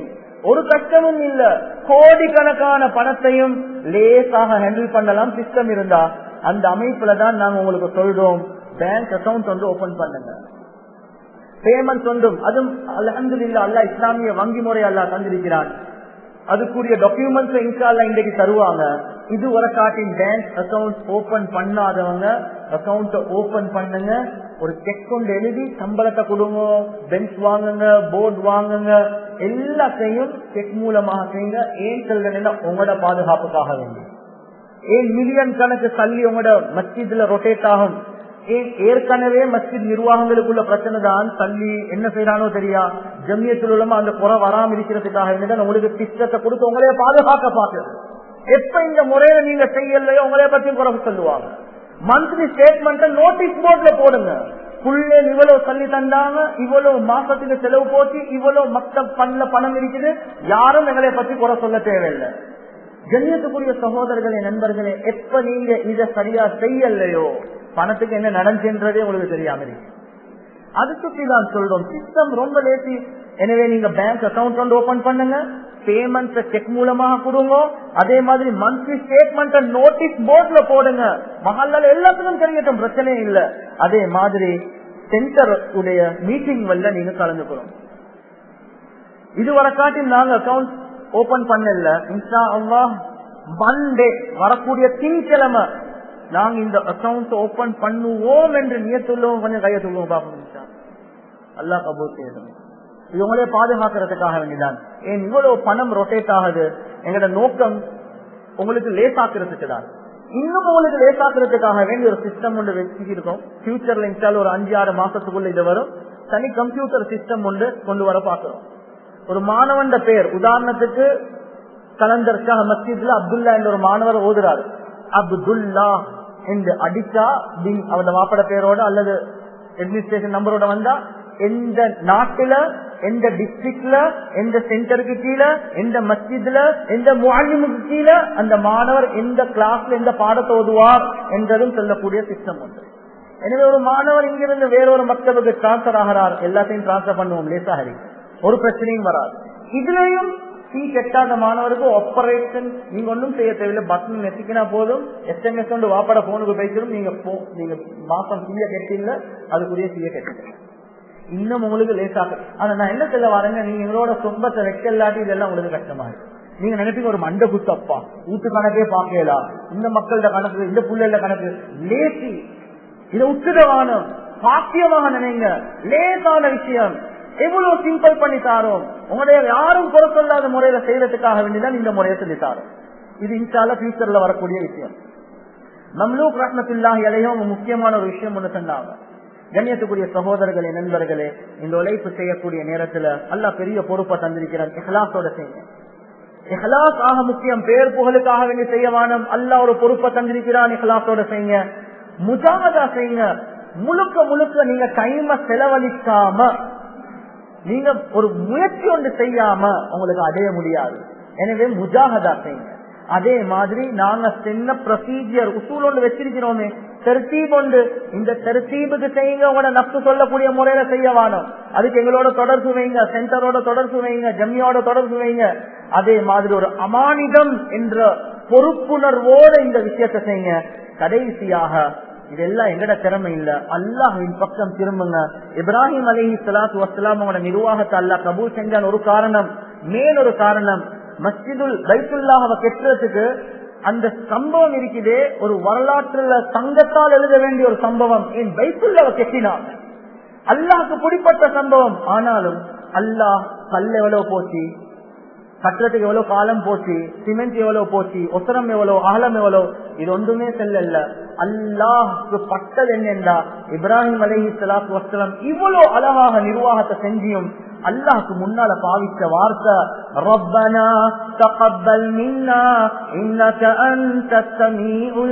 ஒரு கஷ்டமும் இல்ல கோடிக்கணக்கான பணத்தையும் லேசாக ஹேண்டில் பண்ணலாம் சிஸ்டம் இருந்தா அந்த அமைப்புல தான் நாங்க உங்களுக்கு சொல்றோம் பேங்க் அக்கவுண்ட் வந்து ஓபன் பண்ணுங்க பேமெண்ட் ஒன்றும் அதுவும் அலமது இல்ல அல்ல இஸ்லாமிய வங்கி முறை அல்ல தந்திருக்கிறான் அதுக்குரிய டாக்குமெண்ட்ஸ் இன்ஷால்ல இன்றைக்கு தருவாங்க இது ஒரு காட்டின் பேங்க் அக்கவுண்ட் ஓபன் பண்ணாதவங்க அக்கவுண்ட் ஓபன் பண்ணுங்க ஒரு செக் கொண்டு எழுதி சம்பளத்தை கொடுங்க பெஞ்ச் வாங்குங்க போர்டு வாங்குங்க எல்லாத்தையும் செக் மூலமாக செய்யுங்க ஏன் சொல்றேன்னா உங்களோட பாதுகாப்புக்காக வேண்டி ஏன் மில்லியன் கணக்கு தள்ளி உங்களோட மஸ்ஜித்ல ரொட்டேட் ஆகும் ஏன் ஏற்கனவே மஸ்ஜித் நிர்வாகங்களுக்குள்ள பிரச்சனை தான் தள்ளி என்ன செய்யறானோ தெரியா ஜம்மியத்தில் உள்ளமா அந்த குறை வராம இருக்கிறதுக்காக வேண்டிதான் உங்களுக்கு திட்டத்தை கொடுத்து உங்களைய பாதுகாக்க பாக்குறது எப்ப இந்த முறையில நீங்க செய்யலையோ உங்களைய பத்தி குறை சொல்லுவாங்க மந்த்லி ஸ்டேட்மெண்ட் நோட்டீஸ் போர்ட்ல போடுங்க புள்ளே இவ்வளவு தள்ளி தந்தாங்க இவ்வளவு மாசத்துக்கு செலவு போச்சு இவ்வளவு மத்த பண்ணல பணம் இருக்குது யாரும் எங்களை பத்தி குறை சொல்ல தேவையில்லை கண்ணியத்துக்குரிய சகோதரர்களே நண்பர்களே எப்ப நீங்க இத சரியா செய்யலையோ பணத்துக்கு என்ன நடந்துன்றதே உங்களுக்கு தெரியாம இருக்கு அது சுற்றி தான் சொல்றோம் சிஸ்டம் ரொம்ப லேசி எனவே நீங்க பேங்க் அக்கவுண்ட் வந்து ஓபன் பண்ணுங்க பேமெண்ட் செக் மூலமாக கொடுங்க அதே மாதிரி மந்த்லி ஸ்டேட்மெண்ட் நோட்டீஸ் போர்ட்ல போடுங்க மகாலால எல்லாத்துக்கும் தெரியட்டும் பிரச்சனையே இல்ல அதே மாதிரி சென்டர் உடைய மீட்டிங் வல்ல நீங்க கலந்துக்கணும் இதுவரை காட்டி நாங்க அக்கவுண்ட் ஓபன் பண்ணல இன்ஷா அல்லா மண்டே வரக்கூடிய திங்கக்கிழமை நாங்க இந்த அக்கவுண்ட் ஓபன் பண்ணுவோம் என்று நியத்துள்ளவங்க கொஞ்சம் கையை சொல்லுவோம் பாப்போம் அல்லா கபூர் செய்யணும் இவங்களே பாதுகாக்கிறதுக்காக வேண்டிதான் ஏன் இவ்வளவு பணம் ரொட்டேட் ஆகுது எங்களோட நோக்கம் உங்களுக்கு லேசாக்குறதுக்கு தான் இன்னும் உங்களுக்கு லேசாக்குறதுக்காக வேண்டிய ஒரு சிஸ்டம் ஒன்று வச்சுருக்கோம் பியூச்சர்ல இன்ஸ்டால் ஒரு அஞ்சு ஆறு மாசத்துக்குள்ள இது வரும் தனி கம்ப்யூட்டர் சிஸ்டம் ஒன்று கொண்டு வர பாக்குறோம் ஒரு மாணவன் பேர் உதாரணத்துக்கு கலந்தர் ஷா மஸ்ஜித்ல அப்துல்லா என்ற ஒரு மாணவர் ஓதுறாரு அப்துல்லா என்று அடிச்சா அவரோட மாப்பட பேரோட அல்லது அட்மினிஸ்ட்ரேஷன் நம்பரோட வந்தா எந்த நாட்டுல எந்த டிஸ்ட்ரிக்ட்ல எந்த சென்டருக்கு கீழே எந்த மஸ்ஜித்ல எந்த முகாலிமுக்கு கீழே அந்த மாணவர் எந்த கிளாஸ்ல எந்த பாடத்தை ஓதுவார் என்றதும் சொல்லக்கூடிய சிஸ்டம் உண்டு எனவே ஒரு மாணவர் இங்கிருந்து வேறொரு மக்களுக்கு டிரான்ஸ்பர் ஆகிறார் எல்லாத்தையும் டிரான்ஸ்பர் பண்ணுவோம் லேசாக ஒரு பிரச்சனையும் வராது இதுலயும் சீ கெட்டாத மாணவருக்கு ஆபரேஷன் நீங்க ஒன்றும் செய்ய தேவையில்லை பட்டன் நெசிக்கினா போதும் எஸ்எம்எஸ் கொண்டு வாப்பட போனுக்கு பேசிடும் நீங்க நீங்க மாசம் சீய கெட்டில அதுக்குரிய சீய கெட்டிங்க இன்னும் உங்களுக்கு லேசாக ஆனா நான் என்ன சொல்ல வரேங்க நீங்க எங்களோட சொந்தத்தை வைக்கலாட்டி இதெல்லாம் உங்களுக்கு கஷ்டமா இருக்கு நீங்க நினைப்பீங்க ஒரு மண்டை குத்தப்பா வீட்டு கணக்கே பாக்கலாம் இந்த மக்கள்கிட்ட கணக்கு இந்த புள்ளைல கணக்கு லேசி இதை உச்சிதவானம் பாக்கியமாக நினைங்க லேசான விஷயம் எவ்வளவு சிம்பிள் பண்ணி தாரோம் உங்களுடைய யாரும் குறை சொல்லாத முறையில செய்யறதுக்காக வேண்டிதான் இந்த முறையை சொல்லி தாரோம் இது இன்ஷால பியூச்சர்ல வரக்கூடிய விஷயம் மம்லூக் ரத்னத்தில்லாஹ் இலையும் முக்கியமான ஒரு விஷயம் ஒண்ணு சொன்னாங்க கண்ணியத்துக்குரிய சகோதரர்களே நண்பர்களே இந்த உழைப்பு செய்யக்கூடிய நேரத்துல அல்லா பெரிய பொறுப்பை தந்திருக்கிறான் இஹ்லாசோட செய்யுங்க இஹ்லாஸ் ஆக முக்கியம் பேர் புகழுக்காக வேண்டி செய்ய வேணும் அல்லா ஒரு பொறுப்பை தந்திருக்கிறான் இஹ்லாசோட செய்யுங்க முஜாகதா செய்யுங்க முழுக்க முழுக்க நீங்க டைம செலவழிக்காம நீங்க ஒரு முயற்சி ஒன்று செய்யாம உங்களுக்கு அடைய முடியாது எனவே முஜாகதா செய்யுங்க அதே மாதிரி நாங்க சின்ன ப்ரொசீஜர் உசூல் ஒன்று வச்சிருக்கிறோமே தெருத்தீப் ஒன்று இந்த தெருத்தீபுக்கு செய்யுங்க உங்களோட நப்சு சொல்லக்கூடிய முறையில செய்ய வேணும் அதுக்கு எங்களோட தொடர்பு வைங்க சென்டரோட தொடர்பு வைங்க ஜம்மியோட தொடர்பு வைங்க அதே மாதிரி ஒரு அமானிதம் என்ற பொறுப்புணர்வோட இந்த விஷயத்தை செய்யுங்க கடைசியாக இதெல்லாம் எங்கட திறமை இல்ல அல்லாஹின் பக்கம் திரும்புங்க இப்ராஹிம் அலி சலாத்து வசலாம் அவங்களோட நிர்வாகத்தை அல்லா கபூல் செஞ்சான் ஒரு காரணம் மேல் ஒரு காரணம் மஸ்ஜிதுல் பைத்துல்லாஹவை கெட்டுறதுக்கு அந்த சம்பவம் இருக்குதே ஒரு வரலாற்றுல தங்கத்தால் எழுத வேண்டிய ஒரு சம்பவம் என் பைத்துல்லாவை கெட்டினான் அல்லாஹுக்கு பிடிப்பட்ட சம்பவம் ஆனாலும் அல்லாஹ் கல் எவ்வளவு போச்சு கட்டுறதுக்கு எவ்வளவு காலம் போச்சு சிமெண்ட் எவ்வளவு போச்சு ஒசரம் எவ்வளவு அகலம் எவ்வளவு இது ஒன்றுமே செல்லல அல்லாஹுக்கு பட்டது என்னென்றா இப்ராஹிம் அலஹி சலாத்து வசலம் இவ்வளவு அழகாக நிர்வாகத்தை செஞ்சியும் அல்லாஹுக்கு முன்னால பாவிச்ச வார்த்தை ரப்பனா தகப்பல் மின்னா இன்னக அன்த ஸமீஉல்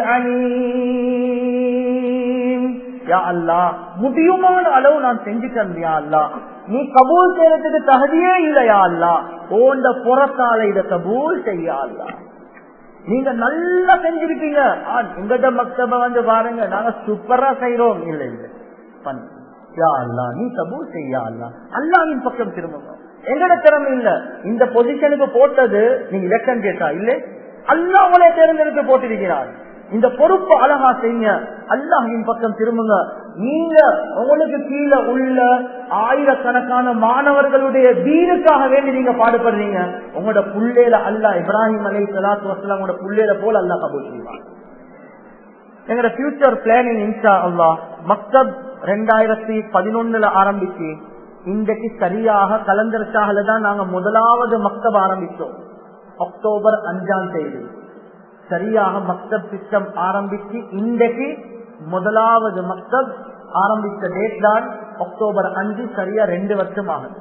அலீம் யா அல்லாஹ் முடியுமான அளவு நான் செஞ்சுட்டேன் யா அல்லாஹ் நீ கபூல் செய்யறதுக்கு தகுதியே இல்லையா அல்லா ஓண்ட புறத்தால இத கபூல் செய்யா அல்லா நீங்க நல்லா செஞ்சிருக்கீங்க எங்கிட்ட மக்தப வந்து பாருங்க நாங்க சூப்பரா செய்யறோம் இல்ல இல்ல யா அல்லா நீ கபூல் செய்யா அல்லா அல்லாவின் பக்கம் திரும்புங்க எங்கட திறமை இல்ல இந்த பொசிஷனுக்கு போட்டது நீங்க எலெக்ஷன் கேட்டா இல்ல அல்லாஹ் உங்களை தேர்ந்தெடுத்து போட்டிருக்கிறார் இந்த பொறுப்பு அழகா செய்யுங்க அல்லாஹின் பக்கம் திரும்புங்க நீங்க உங்களுக்கு கீழே உள்ள ஆயிரக்கணக்கான மாணவர்களுடைய வீடுக்காக வேண்டி நீங்க பாடுபடுறீங்க உங்களோட புள்ளேல அல்லாஹ் இப்ராஹிம் அலை சலாத்து வசலாம் உங்களோட புள்ளேல போல அல்லாஹ் கபூல் செய்வாங்க எங்களோட ஃபியூச்சர் பிளானிங் இன்ஷா அல்லாஹ் மக்தப் ரெண்டாயிரத்தி பதினொன்னுல ஆரம்பிச்சு இன்றைக்கு சரியாக கலந்தர் ஷாஹ்ல தான் நாங்க முதலாவது மக்தப் ஆரம்பிச்சோம் அக்டோபர் அஞ்சாம் தேதி சரியாக மக்தப் சிஸ்டம் ஆரம்பிச்சு இன்றைக்கு முதலாவது மக்தப் ஆரம்பித்த டேட் தான் அக்டோபர் அஞ்சு சரியா ரெண்டு வருஷம் ஆகுது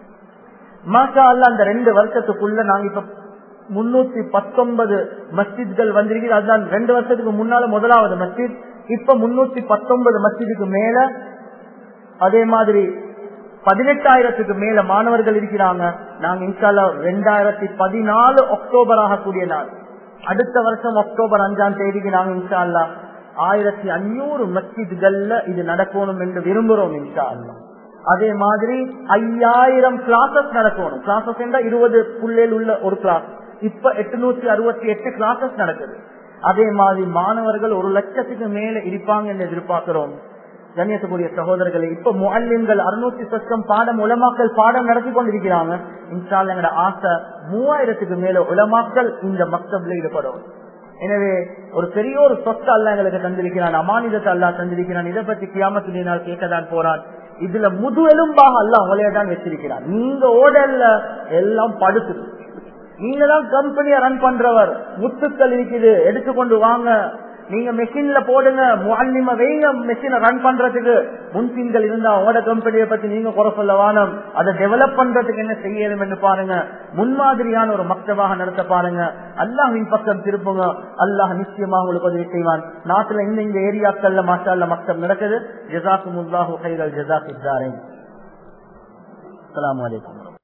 மாஷா அல்ல அந்த ரெண்டு வருஷத்துக்குள்ள நாங்க இப்ப முன்னூத்தி பத்தொன்பது மஸ்ஜித்கள் வந்திருக்கு அதுதான் ரெண்டு வருஷத்துக்கு முன்னால முதலாவது மஸ்ஜித் இப்ப முன்னூத்தி பத்தொன்பது மஸ்ஜிதுக்கு மேல அதே மாதிரி பதினெட்டாயிரத்துக்கு மேல மாணவர்கள் இருக்கிறாங்க நாங்க இன்ஷால்லா ரெண்டாயிரத்தி பதினாலு அக்டோபர் ஆகக்கூடிய நாள் அடுத்த வருஷம் அக்டோபர் அஞ்சாம் தேதிக்கு நாங்க இன்ஷா அல்லா ஆயிரத்தி அஞ்சூறு மஸ்ஜித்கள்ல இது நடக்கணும் என்று விரும்புறோம் இன்ஷா அல்லா அதே மாதிரி ஐயாயிரம் கிளாஸஸ் நடக்கணும் கிளாஸஸ் என்றா இருபது புள்ளையில் உள்ள ஒரு கிளாஸ் இப்ப எட்டுநூத்தி அறுபத்தி எட்டு கிளாஸஸ் நடக்குது அதே மாதிரி மாணவர்கள் ஒரு லட்சத்துக்கு மேல இருப்பாங்க என்று எதிர்பார்க்கிறோம் கண்ணியத்துக்குரிய சகோதரர்களை இப்ப முல்லிம்கள் அறுநூத்தி சட்டம் பாடம் உலமாக்கல் பாடம் நடத்தி கொண்டிருக்கிறாங்க இன்ஷால் எங்களோட ஆசை மூவாயிரத்துக்கு மேல உலமாக்கல் இந்த மக்தப்ல ஈடுபடும் எனவே ஒரு பெரிய ஒரு சொத்து அல்ல எங்களுக்கு தந்திருக்கிறான் அமானிதத்தை அல்லா தந்திருக்கிறான் இதை பத்தி கியாமத்துடைய நாள் கேட்கதான் போறான் இதுல முது எலும்பாக அல்ல அவங்களே தான் வச்சிருக்கிறான் நீங்க ஓடல்ல எல்லாம் படுத்துது நீங்க தான் கம்பெனியை ரன் பண்றவர் முத்துக்கள் இருக்குது எடுத்துக்கொண்டு வாங்க நீங்க மெஷின்ல போடுங்க முன்னிம வைங்க மெஷினை ரன் பண்றதுக்கு முன்பின்கள் இருந்தா உங்களோட கம்பெனியை பத்தி நீங்க குறை சொல்ல வானம் அதை டெவலப் பண்றதுக்கு என்ன செய்யணும் என்று பாருங்க முன்மாதிரியான ஒரு மக்தவாக நடத்த பாருங்க அல்லாஹின் பக்கம் திருப்புங்க அல்லாஹ் நிச்சயமாக உங்களுக்கு உதவி செய்வான் நாட்டுல இந்த இந்த ஏரியாக்கள்ல மாஷால்ல மக்தம் நடக்குது ஜசாக்கு முல்லாஹு கைகள் ஜசாக்கு அஸ்லாம் வலைக்கம்